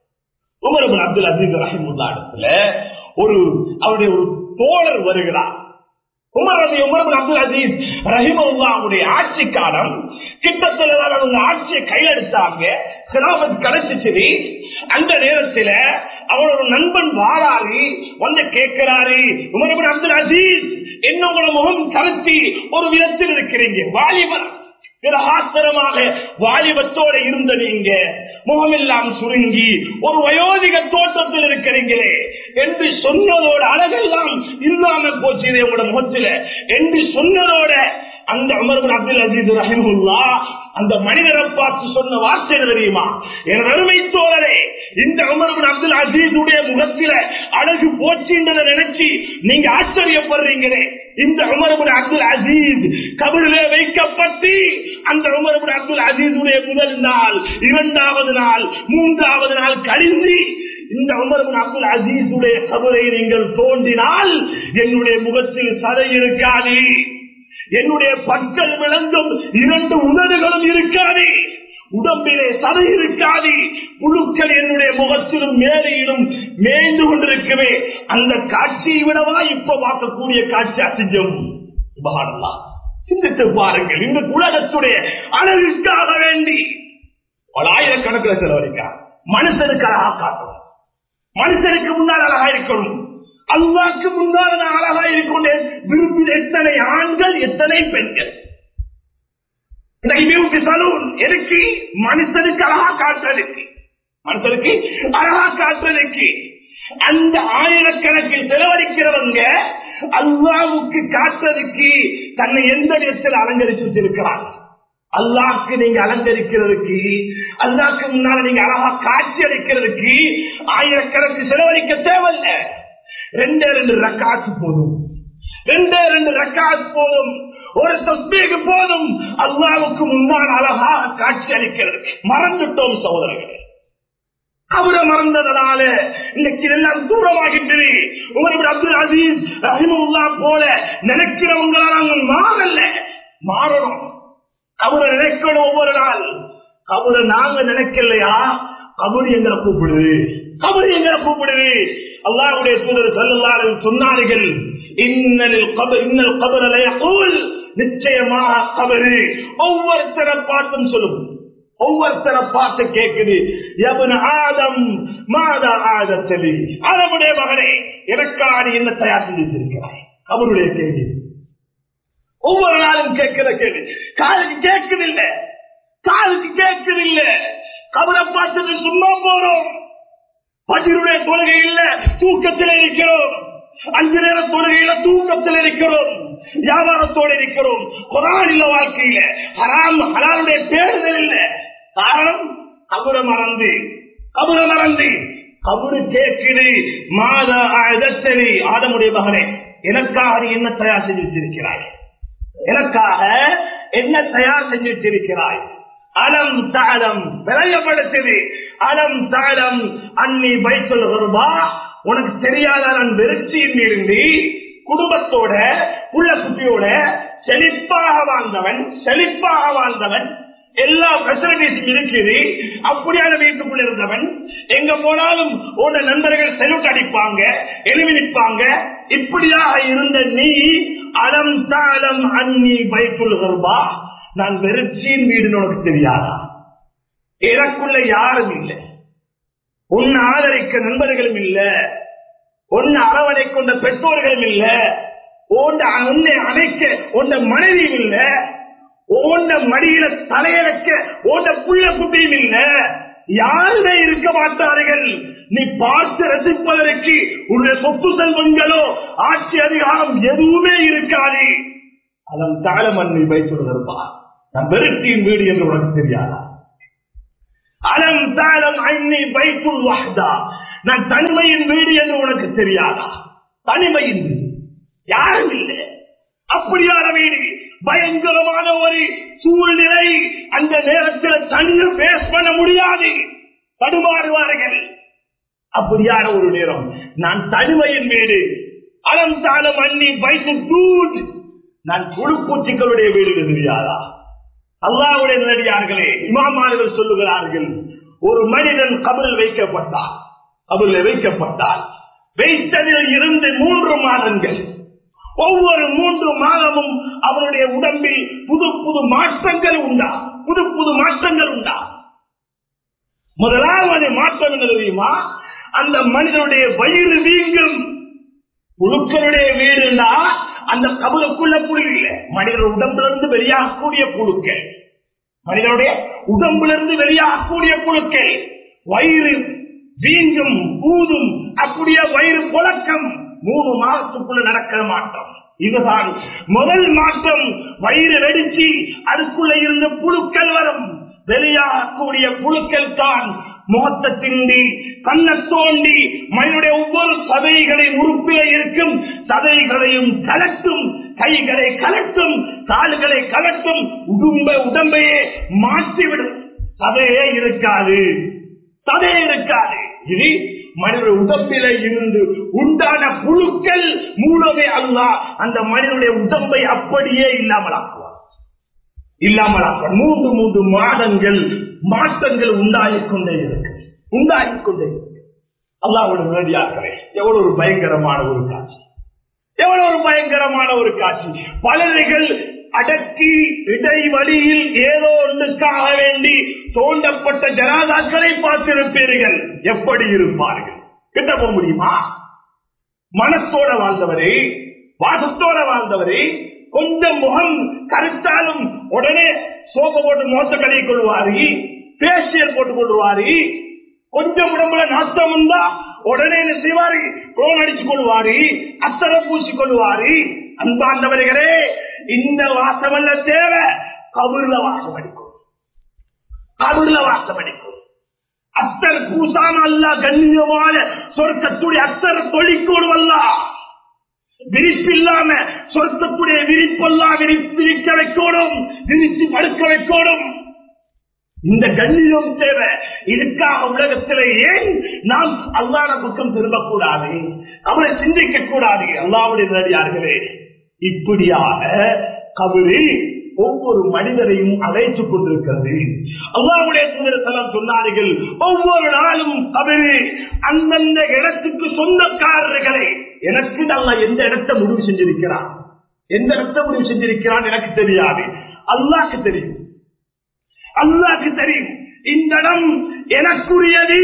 உமர் இப்னு அப்துல் அசீஸ் ரஹிமுல்லா இடத்துல ஒரு அவருடைய ஒரு தோழர் வருகிறார் உமர் ரவி உமர் இப்னு அப்துல் அசீஸ் ரஹிமுல்லாவுடைய ஆட்சி காலம் கிட்டத்தட்ட அவங்க ஆட்சியை கையில் எடுத்தாங்க சிலாபத் கிடைச்சிச்சு அந்த நேரத்துல அவரோட நண்பன் வாராரு வந்து கேட்கிறாரு உமர் இப்னு அப்துல் அசீஸ் என்ன உங்களோட முகம் கருத்தி ஒரு விதத்தில் இருக்கிறீங்க வாலிபர் பிரகாசரமாக வாலிபத்தோட இருந்த நீங்க முகமெல்லாம் சுருங்கி ஒரு வயோதிக தோற்றத்தில் இருக்கிறீங்களே என்று சொன்னதோட அழகெல்லாம் இல்லாம போச்சு இது உங்களோட முகத்துல என்று சொன்னதோட அந்த அமர் பின் அப்துல் அஜீஸ் ரஹிமுல்லா அந்த மனிதரை பார்த்து சொன்ன வார்த்தை என்ன தெரியுமா என் அருமை தோழரே இந்த அமர் பின் அப்துல் அஜீஸுடைய முகத்தில அழகு போச்சுன்றதை நினைச்சு நீங்க ஆச்சரியப்படுறீங்களே இந்த உமர் இப்னு அப்துல் அசீஸ் கபரிலே வைக்கப்பட்டு அந்த உமர் இப்னு அப்துல் அசீஸுடைய முதல் நாள் இரண்டாவது நாள் மூன்றாவது நாள் கழிந்து இந்த உமர் இப்னு அப்துல் அசீஸுடைய கபரை நீங்கள் தோண்டினால் என்னுடைய முகத்தில் சதை இருக்காது என்னுடைய பற்கள் விளங்கும் இரண்டு உணர்வுகளும் இருக்காது உடம்பிலே சதை இருக்காது புழுக்கள் என்னுடைய முகத்திலும் மேலையிலும் மேய்ந்து கொண்டிருக்கவே அந்த காட்சியை விடவா இப்ப பார்க்கக்கூடிய காட்சி அசிஞ்சம் சுபகானல்லா சிந்தித்து பாருங்கள் இந்த உலகத்துடைய அழகுக்காக வேண்டி பல ஆயிரக்கணக்கில் செலவழிக்க மனுஷனுக்கு அழகா காட்டணும் மனுஷனுக்கு முன்னால் அழகா இருக்கணும் அல்லாக்கு முன்னால் நான் அழகா இருக்கணும் விரும்பின எத்தனை ஆண்கள் எத்தனை பெண்கள் இன்னைக்கு மியூக்கு சலூன் எதுக்கு மனுஷனுக்கு அழகா காட்டுறதுக்கு மனுஷனுக்கு அழகா காட்டுறதுக்கு அந்த ஆயிரக்கணக்கில் செலவழிக்கிறவங்க அல்லாவுக்கு காட்டுறதுக்கு தன்னை எந்த விதத்தில் அலங்கரிச்சு வச்சிருக்கிறாங்க அல்லாக்கு நீங்க அலங்கரிக்கிறதுக்கு அல்லாக்கு முன்னால நீங்க அழகா காட்சி அளிக்கிறதுக்கு ஆயிரக்கணக்கு செலவழிக்க தேவையில்லை ரெண்டே ரெண்டு ரக்காத்து போதும் ரெண்டே ரெண்டு ரக்காத் போதும் ஒரு தஸ்பீக்கு போதும் அல்லாவுக்கு முன்னால் அழகாக காட்சி அளிக்கிறது மறந்துட்டோம் சகோதரர்களே அவரை மறந்ததனால இன்னைக்கு எல்லாம் தூரமாகின்றது உங்களுக்கு அப்துல் அசீஸ் ரஹிமுல்லா போல நினைக்கிறவங்களால நாங்கள் மாறல மாறணும் அவரை நினைக்கணும் ஒவ்வொரு நாள் அவரை நாங்க நினைக்கலையா கபடி எங்களை கூப்பிடுது கபடி எங்களை கூப்பிடுது அல்லாஹ்வுடைய தூதர் ஸல்லல்லாஹு சொன்னார்கள் இன்னலில் கபர் இன்னல் கபர லயகூல் நிச்சயமாக கபரு ஒவ்வொருத்தரை பார்த்தும் சொல்லும் ஒவ்வொருத்தரை பார்த்து கேட்குது எவன் ஆதம் மாதா ஆதத்தலி அதனுடைய மகனே எனக்காடி என்ன தயார் செஞ்சு வச்சிருக்கிறாய் அவருடைய கேள்வி ஒவ்வொரு நாளும் கேட்கிற கேள்வி காலுக்கு கேட்குதில்ல காலுக்கு கேட்குதில்ல கபரை பார்த்தது சும்மா போறோம் பதிலுடைய தொழுகை இல்ல தூக்கத்தில் இருக்கிறோம் அஞ்சு நேர தொழுகையில தூக்கத்தில் இருக்கிறோம் வியாபாரத்தோடு இருக்கிறோம் குரான் இல்ல வாழ்க்கையில ஹராம் ஹலாலுடைய பேருதல் இல்ல காரணம் கபுர மறந்து கபுர மறந்து கபுரு கேட்குது மாத ஆதத்தனி ஆதமுடைய மகனே எனக்காக நீ என்ன தயார் செஞ்சு வச்சிருக்கிறாய் எனக்காக என்ன தயார் செஞ்சு வச்சிருக்கிறாய் அலம் தாளம் விளையப்படுத்தது அலம் தாளம் அன்னி பைத்துல் வருவா உனக்கு தெரியாத நான் வெறுச்சியில் இருந்து குடும்பத்தோட புள்ள குட்டியோட செழிப்பாக வாழ்ந்தவன் செழிப்பாக வாழ்ந்தவன் எல்லா பெசிலிட்டிஸும் இருக்குது அப்படியான வீட்டுக்குள்ள இருந்தவன் எங்க போனாலும் உன்ன நண்பர்கள் செலுட் அடிப்பாங்க எழுவி நிற்பாங்க இப்படியாக இருந்த நீ அலம் தாளம் அன்னி பைத்துல் வருவா நான் வெறுச்சியின் வீடுன்னு உனக்கு தெரியாதா எனக்குள்ள யாரும் இல்லை உன்னை ஆதரிக்க நண்பர்களும் இல்ல உன்னை அரவணை கொண்ட பெற்றோர்களும் இல்ல உன்னை உன்னை அணைக்க உன்னை மனைவியும் இல்ல உன்னை மடியில தலைய வைக்க உன்னை புள்ள குட்டியும் இல்ல யாருமே இருக்க மாட்டார்கள் நீ பார்த்து ரசிப்பதற்கு உன்னுடைய சொத்து செல்வங்களோ ஆட்சி அதிகாரம் எதுவுமே இருக்காது அதன் தாளமண்ணை வைத்துள்ளதா நான் வெறுத்தியின் வீடு என்று உனக்கு தெரியாதா அலம் தாளம் அன்னி பைத்துல் வஹ்தா நான் தனிமையின் வீடு என்று உனக்கு தெரியாதா தனிமையின் வீடு யாரும் இல்லை அப்படியான வீடு பயங்கரமான ஒரு சூழ்நிலை அந்த நேரத்தில் தனியாக பேஸ் பண்ண முடியாது தடுமாறுவார்கள் அப்படியான ஒரு நேரம் நான் தனிமையின் வீடு அலம் தாளம் அன்னி பைத்து தூட் நான் புழுப்பூச்சிகளுடைய வீடு என்று தெரியாதா அல்லாவுடைய நடிகார்களே இமாமார்கள் சொல்லுகிறார்கள் ஒரு மனிதன் கபரில் வைக்கப்பட்டார் கபரில் வைக்கப்பட்டால் வைத்ததில் இருந்து மூன்று மாதங்கள் ஒவ்வொரு மூன்று மாதமும் அவருடைய உடம்பில் புது புது மாற்றங்கள் உண்டா புது புது மாற்றங்கள் உண்டா முதலாவது மாற்றம் என்ன தெரியுமா அந்த மனிதனுடைய வயிறு வீங்கும் புழுக்களுடைய வீடுனா அந்த கபலுக்குள்ள புழு இல்லை மனிதன் உடம்புல இருந்து வெளியாகக்கூடிய புழுக்கள் மனிதனுடைய உடம்புல இருந்து வெளியாகக்கூடிய புழுக்கள் வயிறு வீங்கும் ஊதும் அப்படியே வயிறு புழக்கம் மூணு மாதத்துக்குள்ள நடக்கிற மாற்றம் இதுதான் முதல் மாற்றம் வயிறு வெடிச்சு அதுக்குள்ள இருந்து புழுக்கள் வரும் வெளியாகக்கூடிய புழுக்கள் தான் முகத்தை திண்டி கண்ணை தோண்டி மனிதனுடைய ஒவ்வொரு சதைகளை உறுப்பில இருக்கும் சதைகளையும் கலட்டும் கைகளை கலட்டும் கால்களை கலட்டும் உடம்ப உடம்பையே மாற்றிவிடும் சதையே இருக்காது சதையே இருக்காது இது மனித உடம்பில இருந்து உண்டான புழுக்கள் மூலமே அல்ல அந்த மனிதனுடைய உடம்பை அப்படியே இல்லாமலாக்குவார் இல்லாமலாக்குவார் மூன்று மூன்று மாதங்கள் மாற்றங்கள் உண்டாகிக் கொண்டே இருக்கு உண்டாகிக் கொண்டே இருக்கு அல்லாவோட வேண்டியார்களே எவ்வளவு ஒரு பயங்கரமான ஒரு காட்சி எவ்வளவு ஒரு பயங்கரமான ஒரு காட்சி பலரைகள் அடக்கி இடைவெளியில் ஏதோ ஒன்றுக்காக வேண்டி தோண்டப்பட்ட ஜனாதாக்களை பார்த்திருப்பீர்கள் எப்படி இருப்பார்கள் கிட்ட போக முடியுமா மனத்தோட வாழ்ந்தவரை வாசத்தோட வாழ்ந்தவரை கொஞ்சம் முகம் கருத்தாலும் உடனே சோப்பை போட்டு மோச கழுவி கொள்வாரு பேசியல் போட்டுக் கொள்வாரு கொஞ்சம் உடம்புல நாட்டம் வந்தா உடனே என்ன செய்வாரு குளோன் அடிச்சு கொள்வாரு அத்தரை பூசி கொள்வாரு அன்பாண்டவர்களே இந்த வாசமல்ல தேவை கபூர்ல வாசம் அடிக்கும் கபூர்ல வாசம் அடிக்கும் அத்தர் பூசாம அல்ல கண்ணியமான சொர்க்கத்துடைய அத்தர் தொழிக்கோடு அல்ல விரிப்பில்லாம சொர்க்கத்துடைய விரிப்பெல்லாம் விரிப்பு விரிக்க வைக்கணும் விரிச்சு படுக்க வைக்கணும் இந்த கண்ணியம் தேவை இதுக்காக உலகத்தில் ஏன் நாம் அல்லாத பக்கம் திரும்பக்கூடாது அவரை சிந்திக்க கூடாது அல்லாவுடைய நடிகார்களே இப்படியாக கபரு ஒவ்வொரு மனிதரையும் அழைத்துக் கொண்டிருக்கிறது அல்லாவுடைய தூதரத்தலம் சொன்னார்கள் ஒவ்வொரு நாளும் கபரு அந்தந்த இடத்துக்கு சொந்தக்காரர்களை எனக்கு நல்ல எந்த இடத்தை முடிவு செஞ்சிருக்கிறான் எந்த இடத்தை முடிவு செஞ்சிருக்கிறான் எனக்கு தெரியாது அல்லாக்கு தெரியும் அல்லாக்கு தெரியும் இந்த இடம் எனக்குரியது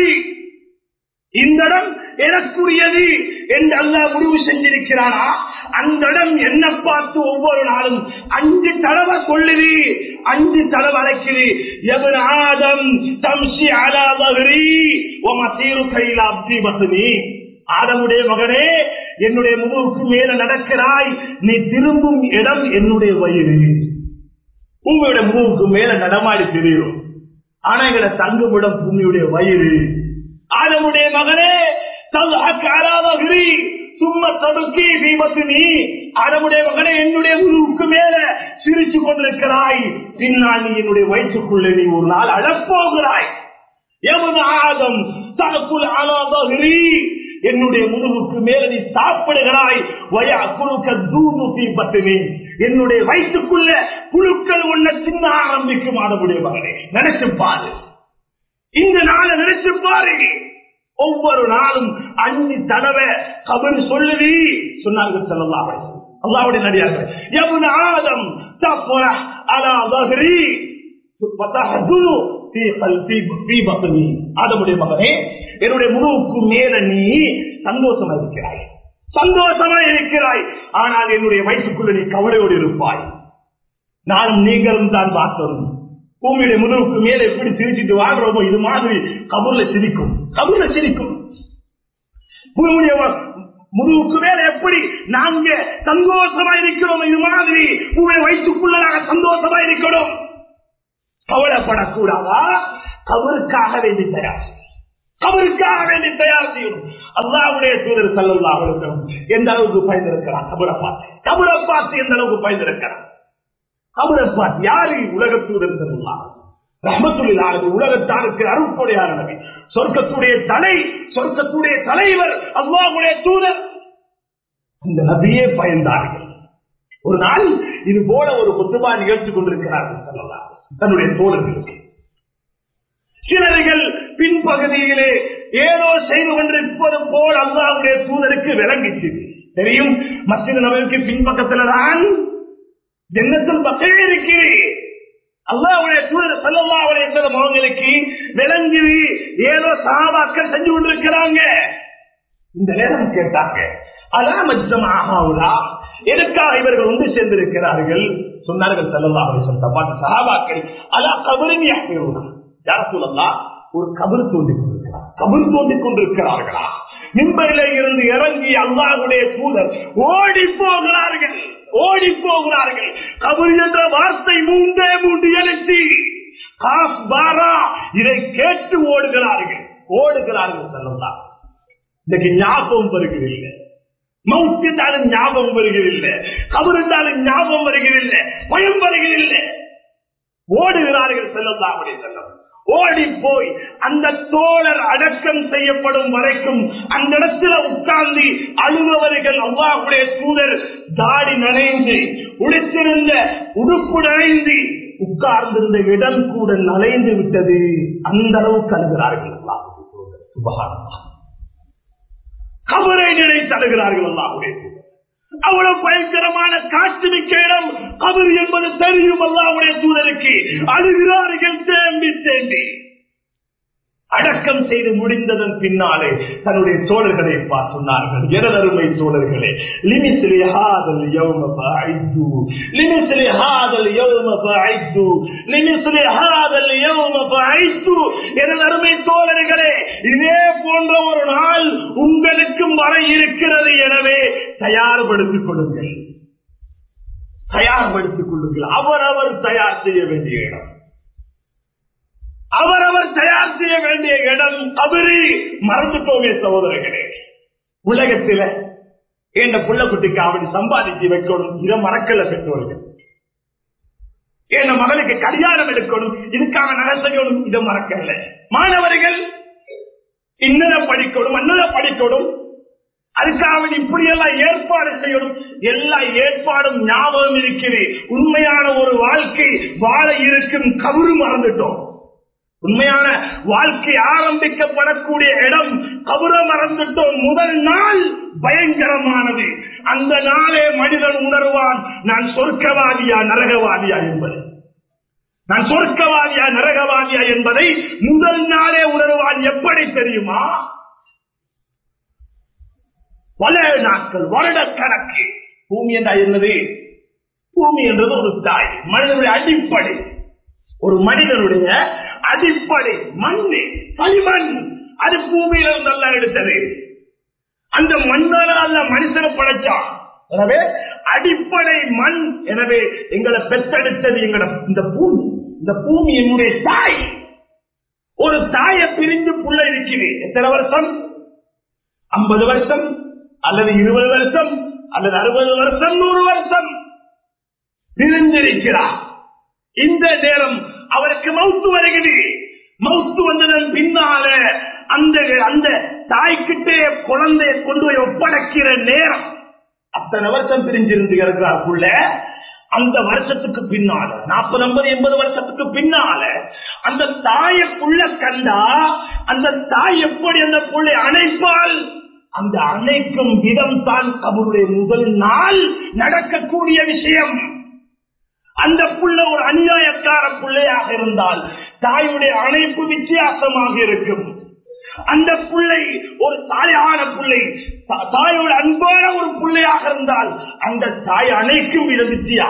இந்த இடம் எனக்குரியது என்று அல்லாஹ் முடிவு செஞ்சிருக்கிறானா அந்த இடம் என்ன பார்த்து ஒவ்வொரு நாளும் அஞ்சு தடவை சொல்லுது அஞ்சு தடவை அழைக்குது எவன் ஆதம் தம்சி அலாதவரி உமசீரு கையில அப்தி பத்துனி ஆதமுடைய மகனே என்னுடைய முதுகுக்கு மேல நடக்கிறாய் நீ திரும்பும் இடம் என்னுடைய வயிறு உங்களுடைய முதுகுக்கு மேல நடமாடி தெரியும் ஆனா எங்கட தங்குமிடம் பூமியுடைய வயிறு ஆதமுடைய மகனே தல்ஹக்காராதகிரி சும்மா தடுக்கி தீபத்து நீ ஆதமுடைய மகனே என்னுடைய முதுகுக்கு மேல சிரிச்சு கொண்டிருக்கிறாய் பின்னால் நீ என்னுடைய வயிற்றுக்குள்ளே நீ ஒரு நாள் அழப்போகிறாய் எவன் ஆதம் தனக்குள் ஆலாதகிரி என்னுடைய முதுகுக்கு மேல நீ சாப்பிடுகிறாய் வயா குழுக்க தூது தீபத்தினி என்னுடைய வயிற்றுக்குள்ள புழுக்கள் ஒன்ன தின்ன ஆரம்பிக்கும் ஆடமுடைய மகனே நினைச்சு பாரு இந்த நாளை நினைச்சு பாரு ஒவ்வொரு நாளும் அஞ்சு தடவை கபர் சொல்லுவி சொன்னார்கள் செல்லலாம் அல்லாவுடைய நடிகார்கள் எவன் ஆதம் தப்புற அலா தஹ்ரி வதஹதுனு ஃபீ கல்பி ஃபீ பத்னி ஆதமுடைய மகனே என்னுடைய முழுவுக்கு மேல நீ சந்தோஷமா இருக்கிறாய் சந்தோஷமா இருக்கிறாய் ஆனால் என்னுடைய வயிற்றுக்குள்ள நீ கவலையோடு இருப்பாய் நானும் நீங்களும் தான் பார்த்தோம் பூமியுடைய முதுகுக்கு மேலே எப்படி சிரிச்சிட்டு வாழ்றோமோ இது மாதிரி கபூர்ல சிரிக்கும் கபூர்ல சிரிக்கும் பூமியுடைய வ- முதுகுக்கு மேல எப்படி நாங்க சந்தோஷமா இருக்கிறோம் இது மாதிரி பூமியை வயிற்றுக்குள்ள நாங்க சந்தோஷமா இருக்கணும் கவலைப்படக்கூடாதா கபருக்காக வேண்டி தயார் செய்யணும். கபருக்காக வேண்டி தயார் செய்யணும் அல்லாவுடைய தூதர் சல்லல்லாஹு அலைஹி வஸல்லம் எந்த அளவுக்கு பயந்திருக்கிறார் கபரை பார்த்து கபரை பார்த்து எந்த அளவுக்கு பயந்திருக்கிறார் கபரை பார்த்து யாரு உலக தூதர் சல்லல்லாஹு ரஹமத்துல்லாஹி உலகத்தாருக்கு அருட்கொடையான நபி சொர்க்கத்துடைய தலை சொர்க்கத்துடைய தலைவர் அல்லாஹ்வுடைய தூதர் இந்த நபியே பயந்தார்கள் ஒரு நாள் இது போல ஒரு குத்துபா நிகழ்ச்சி கொண்டிருக்கிறார்கள் சொல்லலாம் தன்னுடைய தோழர்களுக்கு சிலர்கள் பின்பகுதியிலே ஏதோ செய்து கொண்டிருப்பது போல் அல்லாவுடைய தூதருக்கு விளங்கிச்சு தெரியும் மசித நபருக்கு பின்பக்கத்துல தான் ஜன்னத்தில் பக்கம் இருக்கிறேன் அல்லாவுடைய தூதர் சல்லல்லாவுடைய செல்லும் அவங்களுக்கு விளங்கி ஏதோ சாபாக்கள் செஞ்சு கொண்டிருக்கிறாங்க இந்த நேரம் கேட்டாங்க அலா மஜ்தமாகவுலா எதுக்காக இவர்கள் ஒன்று சேர்ந்திருக்கிறார்கள் சொன்னார்கள் சல்லல்லாஹு அலைஹி வஸல்லம் பாட்டு சஹாபாக்கள் அலா கபரின் யஹ்மிரூனா யா ரசூலல்லாஹ் ஒரு கபர் தோண்டிக் கொண்டிருக்கிறார் கபர் தோண்டிக் கொண்டிருக்கிறார்களா மிம்பரிலே இருந்து இறங்கி அல்லாஹ்வுடைய தூதர் ஓடி போகிறார்கள் ஓடி போகிறார்கள் கபர் என்ற வார்த்தை மூன்றே மூன்று எழுச்சி காஸ் பாரா இதை கேட்டு ஓடுகிறார்கள் ஓடுகிறார்கள் சொல்லலாம் இன்னைக்கு ஞாபகம் வருகிறதில்லை மவுத்தாலும் ஞாபகம் வருகிறதில்லை கபருந்தாலும் ஞாபகம் வருகிறதில்லை பயம் வருகிறதில்லை ஓடுகிறார்கள் செல்லந்தாவுடைய செல்லம் ஓடி போய் அந்த தோழர் அடக்கம் செய்யப்படும் வரைக்கும் அந்த இடத்துல உட்கார்ந்து அழுபவர்கள் அவ்வாவுடைய தூதர் தாடி நனைந்து உடுத்திருந்த உடுப்பு நனைந்து உட்கார்ந்திருந்த இடம் கூட நனைந்து விட்டது அந்த அளவுக்கு அழுகிறார்கள் அல்லாஹ்வுடைய தூதர் சுபஹானல்லாஹ் கபரை நினைத்து அழுகிறார்கள் அல்லாஹ்வுடைய தூதர் அவ்வளவு பயங்கரமான காட்சி மிக்க இடம் கபர் என்பது தெரியும் அல்லாஹ்வுடைய தூதருக்கு அழுகிறார்கள் தேம்பி தேம்பி அடக்கம் செய்து முடிந்ததன் பின்னாலே தன்னுடைய தோழர்களை பா சொன்னார்கள் எனதருமை தோழர்களே லிமிஸ்லி ஹாதல் யௌம ஃபஅய்து லிமிஸ்லி ஹாதல் யௌம ஃபஅய்து லிமிஸ்லி ஹாதல் யௌம ஃபஅய்து எனதருமை தோழர்களே இதே போன்ற ஒரு நாள் உங்களுக்கும் வர இருக்கிறது எனவே தயார்படுத்திக் கொள்ளுங்கள் தயார்படுத்திக் கொள்ளுங்கள் அவரவர் தயார் செய்ய வேண்டிய இடம் அவரவர் தயார் செய்ய வேண்டிய இடம் கபரி மறந்துட்டோமே சகோதரர்களே உலகத்தில என்ற புள்ள குட்டிக்கு அவனை சம்பாதிச்சு வைக்கணும் இதை மறக்கல பெற்றோர்கள் என் மகளுக்கு கல்யாணம் எடுக்கணும் இதுக்காக நகை செய்யணும் இதை மறக்கல மாணவர்கள் இன்னத படிக்கணும் அன்னத படிக்கணும் அதுக்காக இப்படி எல்லாம் ஏற்பாடு செய்யணும் எல்லா ஏற்பாடும் ஞாபகம் இருக்கிறது உண்மையான ஒரு வாழ்க்கை வாழ இருக்கும் கவுரு மறந்துட்டோம் உண்மையான வாழ்க்கை ஆரம்பிக்கப்படக்கூடிய இடம் கபுர மறந்துட்டோம் முதல் நாள் பயங்கரமானது அந்த நாளே மனிதன் உணர்வான் நான் சொர்க்கவாதியா நரகவாதியா என்பது நான் சொர்க்கவாதியா நரகவாதியா என்பதை முதல் நாளே உணர்வான் எப்படி தெரியுமா பல நாட்கள் வருடக்கணக்கு பூமி என்றா என்னது பூமி என்றது ஒரு தாய் மனிதனுடைய அடிப்படை ஒரு மனிதனுடைய அடிப்படை மண்ணு களிமண் அது பூமியில இருந்து எல்லாம் எடுத்தது அந்த மண்ணால அல்ல மனுஷனை படைச்சான் எனவே அடிப்படை மண் எனவே எங்களை பெற்றெடுத்தது எங்களை இந்த பூமி இந்த பூமி என்னுடைய தாய் ஒரு தாயை பிரிந்து புள்ள இருக்குது எத்தனை வருஷம் ஐம்பது வருஷம் அல்லது இருபது வருஷம் அல்லது அறுபது வருஷம் நூறு வருஷம் பிரிந்திருக்கிறார் இந்த நேரம் அவருக்கு மவுத்து வருகிறது மவுத்து வந்ததன் பின்னால அந்த அந்த தாய்கிட்டே குழந்தைய கொண்டு போய் ஒப்படைக்கிற நேரம் அத்தனை வருஷம் பிரிஞ்சிருந்து இருக்கிறாருக்குள்ள அந்த வருஷத்துக்கு பின்னால நாற்பது ஐம்பது எண்பது வருஷத்துக்கு பின்னால அந்த தாயக்குள்ள கண்டா அந்த தாய் எப்படி அந்த புள்ளை அணைப்பால் அந்த அணைக்கும் விதம் தான் கபருடைய முதல் நாள் நடக்கக்கூடிய விஷயம் அந்த புள்ள ஒரு அநியாயக்கார பிள்ளையாக இருந்தால் தாயுடைய அணைப்பு வித்தியாசமாக இருக்கும் அந்த பிள்ளை ஒரு தாயான பிள்ளை தா- தாயோட அன்பான ஒரு பிள்ளையாக இருந்தால் அந்த தாய் அணைக்கும் வித வித்தியாசம்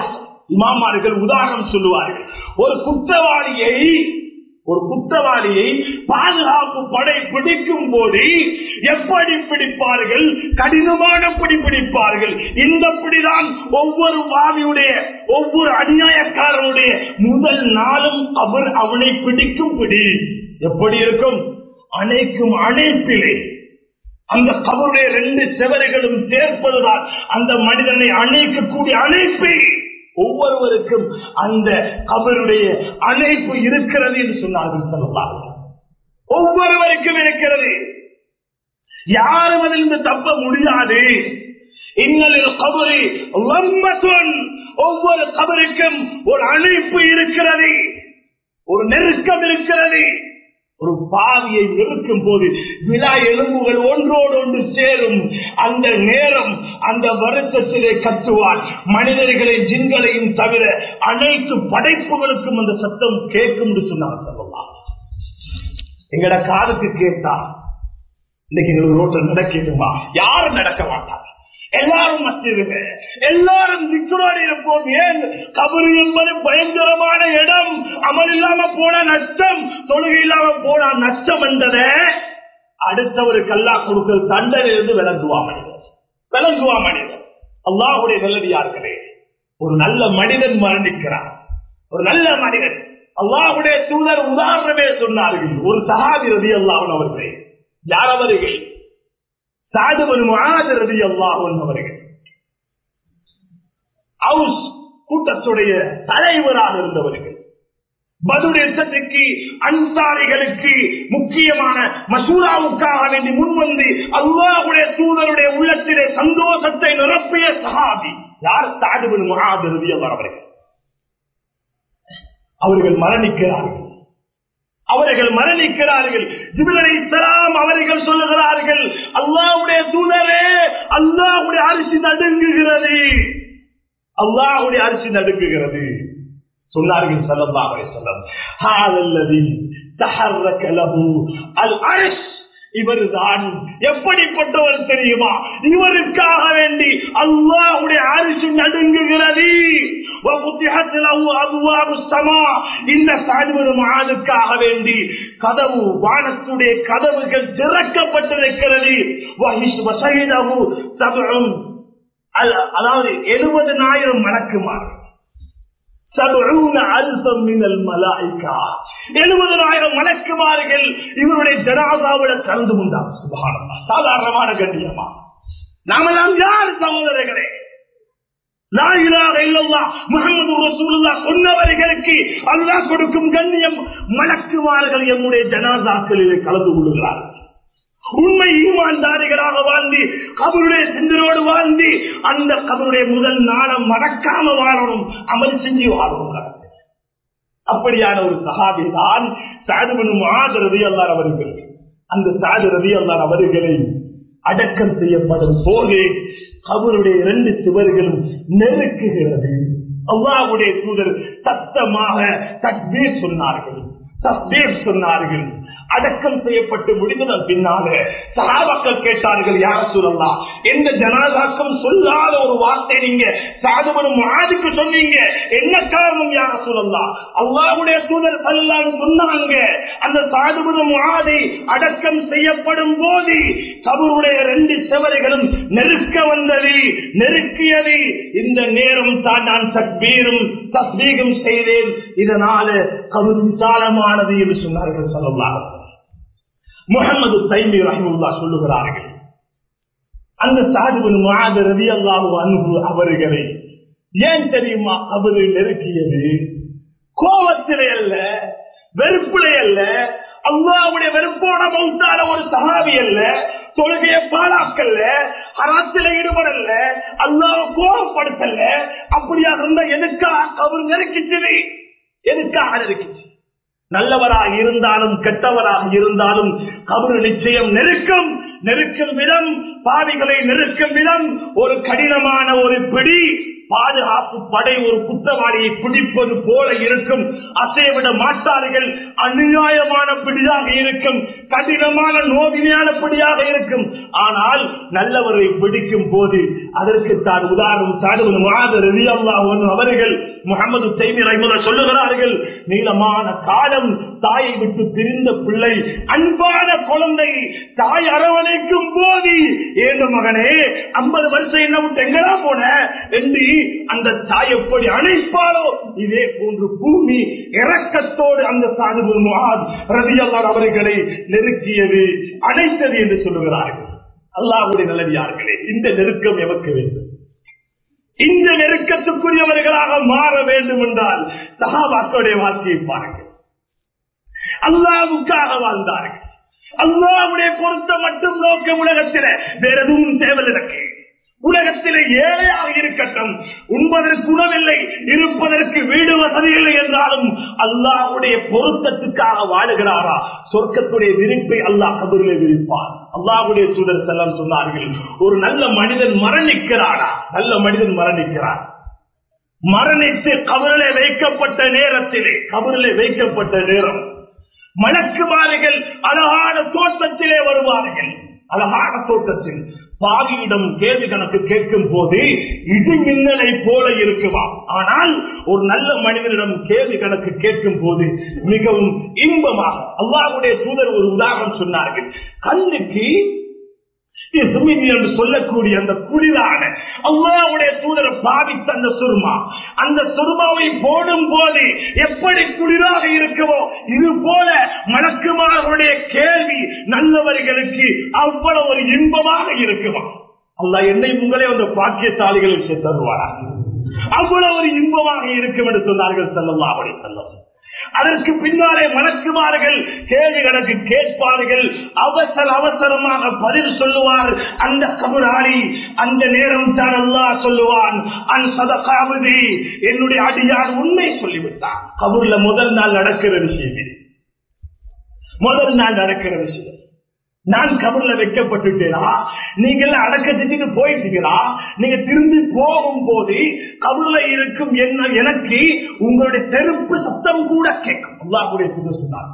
இமாமார்கள் உதாரணம் சொல்லுவார்கள் ஒரு குற்றவாளியை ஒரு குற்றவாளியை பாதுகாப்பு படை பிடிக்கும் போது எப்படி பிடிப்பார்கள் கடினமான பிடி பிடிப்பார்கள் இந்த பிடிதான் ஒவ்வொரு பாவியுடைய ஒவ்வொரு அநியாயக்காரனுடைய முதல் நாளும் அவர் அவனை பிடிக்கும் பிடி எப்படி இருக்கும் அணைக்கும் அணைப்பிலே அந்த கபருடைய ரெண்டு செவரைகளும் சேர்ப்பதுதான் அந்த மனிதனை அணைக்கக்கூடிய அணைப்பை ஒவ்வொருவருக்கும் அந்த கபருடைய அணைப்பு இருக்கிறது என்று சொன்னார்கள் சொல்லலாம் ஒவ்வொருவருக்கும் இருக்கிறது யாரும் அதிலிருந்து தப்ப முடியாது இன்னலில் கபரி லம்மத்துன் ஒவ்வொரு கபருக்கும் ஒரு அணைப்பு இருக்கிறது ஒரு நெருக்கம் இருக்கிறது ஒரு பாவியை நெருக்கும் போது விழா எலும்புகள் ஒன்றோடு ஒன்று சேரும் அந்த நேரம் அந்த வருத்தத்திலே கத்துவார் மனிதர்களை ஜின்களையும் தவிர அனைத்து படைப்புகளுக்கும் அந்த சத்தம் கேட்கும் என்று சொன்னார் சொல்லலாம் எங்கட காதுக்கு கேட்டா இன்னைக்கு எங்களுக்கு ரோட்டில் நடக்கணுமா யாரும் நடக்க மாட்டாங்க எல்லாரும் மஸ்ஜிதுங்க எல்லாரும் திக்குறோடு இருப்போம் ஏன் கபரு என்பது பயங்கரமான இடம் அமல் இல்லாம போன நஷ்டம் தொழுகை இல்லாம போன நஷ்டம் என்றதை அடுத்தவருக்கு அல்லா கொடுக்கிற தண்டனை இருந்து விளங்குவா மனிதர் விளங்குவா மனிதர் அல்லாஹுடைய நல்லடியார்களே ஒரு நல்ல மனிதன் மரணிக்கிறார் ஒரு நல்ல மனிதன் அல்லாஹுடைய தூதர் உதாரணமே சொன்னார்கள் ஒரு சகாதி ரதி அல்லாஹன் அவர்களே யார் அவர்கள் சாதுபன் ரதி அல்லாஹன் அவர்கள் ஹவுஸ் கூட்டத்துடைய தலைவராக இருந்தவர்கள் பதுர் யுத்தத்துக்கு அன்சாரிகளுக்கு முக்கியமான மசூராவுக்காக வேண்டி முன்வந்து அல்லாஹுடைய தூதருடைய உள்ளத்திலே சந்தோஷத்தை நிரப்பிய சஹாபி யார் சாதுபன் ரதி அல்லாஹ் அவர்கள் அவர்கள் மரணிக்கிறார்கள் அவர்கள் மரணிக்கிறார்கள் ஜிபிலனை தராம் அவர்கள் சொல்லுகிறார்கள் அல்லாவுடைய தூதரே அல்லாவுடைய அரிசி நடுங்குகிறது அல்லாவுடைய அரிசி நடுங்குகிறது சொன்னார்கள் சல்லல்லாஹு அலைஹி வஸல்லம் ஹாலல்லதி தஹர்ரக லஹு அல் அர்ஷ் இவர்தான் எப்படிப்பட்டவர் தெரியுமா இவருக்காக வேண்டி அல்லாஹ்வுடைய அரிசி நடுங்குகிறது وفتحت له أبواب السماء இந்த சாதுவரும் ஆளுக்காக வேண்டி கதவு வானத்துடைய கதவுகள் திறக்கப்பட்டிருக்கிறது வசைதகு சபும் அதாவது எழுபதனாயிரம் மலக்குமார் எழுபதனாயிரம் மலக்குமார்கள் இவருடைய ஜனாதாவிட கலந்து கொண்டார் சுபானமா சாதாரணமான கண்ணியமா நாமெல்லாம் யார் சகோதரர்களே சொன்னவர்களுக்கு அல்லா கொடுக்கும் கண்ணியம் மலக்குமார்கள் எம்முடைய ஜனாதாக்களிலே கலந்து கொள்ளுகிறார்கள் உண்மை ஈமான்தாரிகளாக வாழ்ந்து கபருடைய சிந்தனோடு வாழ்ந்து அந்த கபருடைய முதல் நாளம் மறக்காம வாழணும் அமல் செஞ்சு வாழணும் அப்படியான ஒரு சகாபி தான் சாதுபனும் ஆத ரவி அல்லார் அவர்கள் அந்த சாது ரவி அல்லார் அவர்களை அடக்கம் செய்யப்படும் போது அவருடைய இரண்டு சுவர்களும் நெருக்குகிறது அல்லாவுடைய தூதர் சத்தமாக தக்பீர் சொன்னார்கள் தக்பீர் சொன்னார்கள் அடக்கம் செய்யப்பட்டு முடிந்ததன் பின்னால சகாபாக்கள் கேட்டார்கள் யார சொல்லலாம் எந்த ஜனாதாக்கம் சொல்லாத ஒரு வார்த்தை நீங்க சாதுபடும் ஆதிக்கு சொன்னீங்க என்ன காரணம் யார சொல்லலாம் அல்லாவுடைய தூதர் பல்லான்னு சொன்னாங்க அந்த சாதுபடும் ஆதை அடக்கம் செய்யப்படும் போது கபருடைய ரெண்டு செவரைகளும் நெருக்க வந்தது நெருக்கியது இந்த நேரம் தான் நான் சக்பீரும் தஸ்மீகம் செய்தேன் இதனால கபர் விசாலமானது என்று சொன்னார்கள் சொல்லலாம் முகமது தைமி ரஹமுல்லா சொல்லுகிறார்கள் அந்த சாதுவின் மாத ரவி அல்லாஹு அன்பு அவர்களை ஏன் தெரியுமா அவரு நெருக்கியது கோபத்திலே அல்ல வெறுப்பிலே அல்ல அல்லாவுடைய வெறுப்போட மௌத்தான ஒரு சகாவி அல்ல தொழுகைய பாலாக்கல்ல அராத்தில ஈடுபடல அல்லாஹ் கோபப்படுத்தல அப்படியாக இருந்தா எதுக்காக அவர் நெருக்கிச்சது எதுக்காக நெருக்கிச்சு நல்லவராக இருந்தாலும் கெட்டவராக இருந்தாலும் கபரு நிச்சயம் நெருக்கம் நெருக்கும் விதம் பாவிகளை நெருக்கும் விதம் ஒரு கடினமான ஒரு பிடி பாதுகாப்பு படை ஒரு குற்றவாளியை பிடிப்பது போல இருக்கும் அசைவிட மாட்டார்கள் அநியாயமான பிடியாக இருக்கும் கடினமான நோவினையான பிடியாக இருக்கும் ஆனால் நல்லவரை பிடிக்கும் போது அதற்கு தான் உதாரணம் சாடுவது மாதர் அவர்கள் முகமது செய்தி ரைமுல சொல்லுகிறார்கள் நீளமான காலம் தாயை விட்டு பிரிந்த பிள்ளை அன்பான குழந்தை தாய் அரவணைக்கும் போது ஏழு மகனே ஐம்பது வருஷம் என்ன விட்டு எங்கடா போன என்று அந்த தாய் எப்படி அணைப்பாரோ இதே போன்று பூமி இறக்கத்தோடு அந்த சாதுபு முகாத் ரதியல்லார் அவர்களை நெருக்கியது அணைத்தது என்று சொல்லுகிறார்கள் அல்லாஹுடைய நல்லடியார்களே இந்த நெருக்கம் எமக்கு வேண்டும் இந்த நெருக்கத்துக்குரியவர்களாக மாற வேண்டும் என்றால் சகாபாக்களுடைய வாழ்க்கையை பாருங்கள் அல்லாவுக்காக வாழ்ந்தார்கள் அல்லாவுடைய பொருத்த மட்டும் நோக்கம் உலகத்தில வேற எதுவும் தேவை எனக்கு உலகத்திலே ஏழையாக இருக்கட்டும் உண்பதற்கு உணவில்லை இருப்பதற்கு வீடு வசதி இல்லை என்றாலும் அல்லாஹுடைய பொருத்தத்துக்காக வாழுகிறாரா சொர்க்கத்துடைய விரிப்பை அல்லாஹ் கபரிலே விரிப்பார் அல்லாஹுடைய சூழல் செல்லம் சொன்னார்கள் ஒரு நல்ல மனிதன் மரணிக்கிறாரா நல்ல மனிதன் மரணிக்கிறார் மரணித்து கபரிலே வைக்கப்பட்ட நேரத்திலே கபரிலே வைக்கப்பட்ட நேரம் மலக்குமார்கள் அழகான தோட்டத்திலே வருவார்கள் அழகான தோட்டத்தில் பாவியிடம் கேள்வி கணக்கு கேட்கும் போது இடி மின்னலை போல இருக்குமா ஆனால் ஒரு நல்ல மனிதனிடம் கேள்வி கணக்கு கேட்கும் போது மிகவும் இன்பமாக அல்லாஹ்வுடைய தூதர் ஒரு உதாரணம் சொன்னார்கள் கண்ணுக்கு இசுமினி என்று சொல்லக்கூடிய அந்த குளிரான அல்லாவுடைய தூதரை பாதித்த அந்த சுருமா அந்த சுருமாவை போடும் போது எப்படி குளிராக இருக்குமோ இது போல மணக்குமார்களுடைய கேள்வி நல்லவர்களுக்கு அவ்வளவு ஒரு இன்பமாக இருக்குமா அல்லாஹ் என்னை உங்களே அந்த பாக்கியசாலிகளுக்கு தருவாரா அவ்வளவு ஒரு இன்பமாக இருக்கும் என்று சொன்னார்கள் செல்லல்லா அப்படி செல்லம் அதற்கு பின்னாலே மலக்குமார்கள் கேள்வி கணக்கு கேட்பார்கள் அவசர அவசரமாக பதில் சொல்லுவார் அந்த கபுராளி அந்த நேரம் தான் அல்லாஹ் சொல்லுவான் அன் சதகாவதி என்னுடைய அடியார் உண்மை சொல்லிவிட்டான் கபூர்ல முதல் நாள் நடக்கிற விஷயம் இது முதல் நாள் நடக்கிற விஷயம் நான் கபர்ல வைக்கப்பட்டுட்டேனா நீங்க எல்லாம் அடக்க செஞ்சுட்டு போயிட்டீங்களா நீங்க திரும்பி போகும் போது கபர்ல இருக்கும் என்ன எனக்கு உங்களுடைய செருப்பு சத்தம் கூட கேட்கும் அல்லாஹ்வுடைய சுக சொன்னார்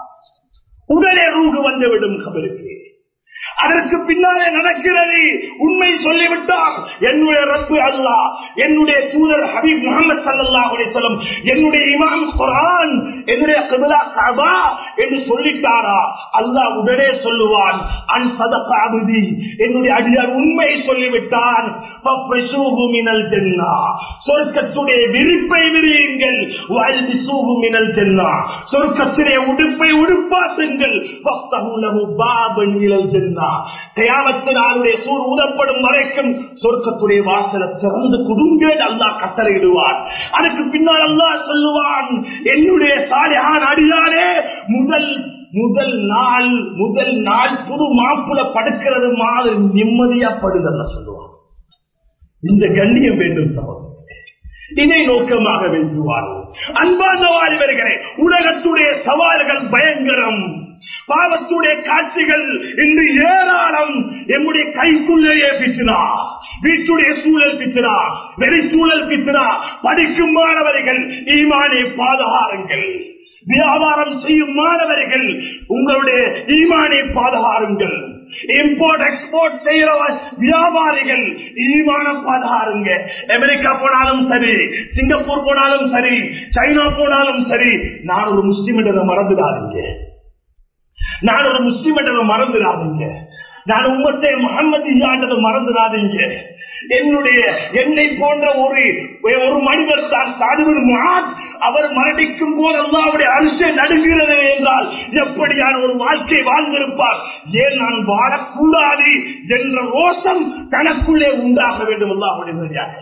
உடனே ரூகு வந்துவிடும் கபருக்கு அதற்கு பின்னாலே நடக்கிறது உண்மை சொல்லிவிட்டார் என்னுடைய ரப்பு அல்லாஹ் என்னுடைய தூதர் ஹபீப் முகமது சல்லல்லாஹு அலைஹி வஸல்லம் என்னுடைய இமாம் குர்ஆன் என்னுடைய கிப்லா கஅபா என்று சொல்லிட்டாரா அல்லாஹ் உடனே சொல்லுவான் அன் சதக அபதி என்னுடைய அடியார் உண்மை சொல்லிவிட்டான் ஃபஃப்ரிஷூஹு மினல் ஜன்னah சொர்க்கத்துடைய விரிப்பை விரியுங்கள் வல்பிசூஹு மினல் ஜன்னah சொர்க்கத்திலே உடுப்பை உடுப்பாட்டுங்கள் ஃபஃப்தஹு லஹு பாபன் இலல் ஜன்னah கயாமத்து நாளுடைய சூர் ஊதப்படும் வரைக்கும் சொர்க்கத்துடைய வாசலை திறந்து குடுங்கள் அல்லாஹ் கட்டளையிடுவார் அதுக்கு பின்னால் அல்லாஹ் சொல்லுவான் என்னுடைய சாலிஹான் அடியாரே முதல் முதல் நாள் முதல் நாள் புது மாப்புல படுக்கிறது மாதிரி நிம்மதியா படுதல்ல சொல்லுவான் இந்த கண்ணியம் வேண்டும் சகோதரர்களே இதை நோக்கமாக வேண்டுவார்கள் அன்பார்ந்த வாலிபர்களே உலகத்துடைய சவால்கள் பயங்கரம் பாவத்துடைய காட்சிகள் இன்று ஏராளம் எம்முடைய கைக்குள்ளேயே பிச்சினா வீட்டுடைய சூழல் பிச்சினா வெளிச்சூழல் பிச்சினா படிக்கும் மாணவர்கள் ஈமானை பாதுகாருங்கள் வியாபாரம் செய்யும் மாணவர்கள் உங்களுடைய ஈமானை பாதுகாருங்கள் இம்போர்ட் எக்ஸ்போர்ட் செய்யற வியாபாரிகள் ஈமான பாதுகாருங்க அமெரிக்கா போனாலும் சரி சிங்கப்பூர் போனாலும் சரி சைனா போனாலும் சரி நான் ஒரு முஸ்லிம் என்றதை மறந்துடாதீங்க நான் ஒரு முஸ்லிம் என்றதை மறந்துடாதீங்க நான் உம்மத்தை முகமது என்றதை மறந்துடாதீங்க என்னுடைய என்னை போன்ற ஒரு ஒரு மனிதர் தான் சாதுவில் முகாத் அவர் மரணிக்கும் போது அல்லாவுடைய அரிசை நடுகிறது என்றால் எப்படியான ஒரு வாழ்க்கை வாழ்ந்திருப்பார் ஏன் நான் வாழக்கூடாது என்ற ரோஷம் தனக்குள்ளே உண்டாக வேண்டும் அல்லாவுடைய மரியாதை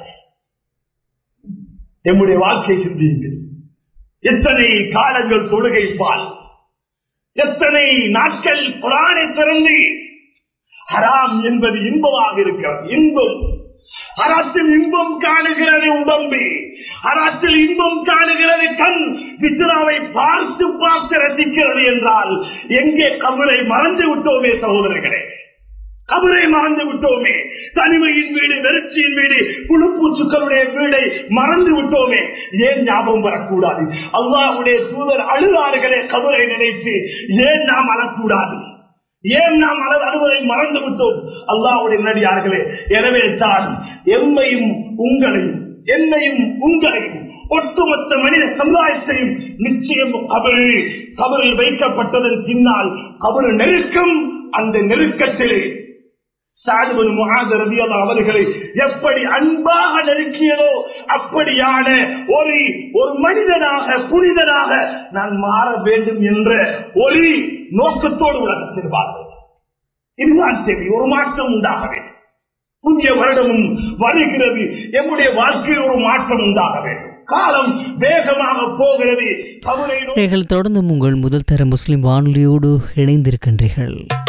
நம்முடைய வாழ்க்கை சிந்தியுங்கள் எத்தனை காலங்கள் தொழுகை பால் எத்தனை நாட்கள் குரானை திறந்து ஹராம் என்பது இன்பமாக இருக்கிறது இன்பம் ஹராத்தில் இன்பம் காணுகிறது உடம்பு ஹராத்தில் இன்பம் காணுகிறது கண் பித்ராவை பார்த்து பார்த்து ரசிக்கிறது என்றால் எங்கே கபரை மறந்து விட்டோமே சகோதரர்களே கபரை மறந்து விட்டோமே தனிமையின் வீடு வெறுச்சியின் வீடு புழுப்பூச்சுக்களுடைய வீடை மறந்து விட்டோமே ஏன் ஞாபகம் வரக்கூடாது அல்லாஹ்வுடைய தூதர் அழுதார்களே கபரை நினைத்து ஏன் நாம் அழக்கூடாது ஏன் நாம் அழ அழுவதை மறந்து விட்டோம் அல்லாஹ்வுடைய நடிகார்களே எனவே தான் எம்மையும் உங்களையும் என்னையும் உங்களையும் ஒட்டுமொத்த மனித சமுதாயத்தையும் நிச்சயம் கபரு கபரில் வைக்கப்பட்டதன் பின்னால் கபரு நெருக்கம் அந்த நெருக்கத்திலே சாதுவன் முகாத ரதியல்லா அவர்களை எப்படி அன்பாக நெருக்கியதோ அப்படியான ஒரு ஒரு மனிதனாக புனிதனாக நான் மாற வேண்டும் என்ற ஒரு நோக்கத்தோடு உலகத்தில் வாழ்ந்தது இதுதான் தேவை ஒரு மாற்றம் உண்டாக வேண்டும் புதிய வருடமும் வருகிறது எம்முடைய வாழ்க்கையில் ஒரு மாற்றம் உண்டாக வேண்டும் காலம் வேகமாக போகிறது அவரை நீங்கள் தொடர்ந்தும் உங்கள் முதல் தர முஸ்லிம் வானொலியோடு இணைந்திருக்கின்றீர்கள்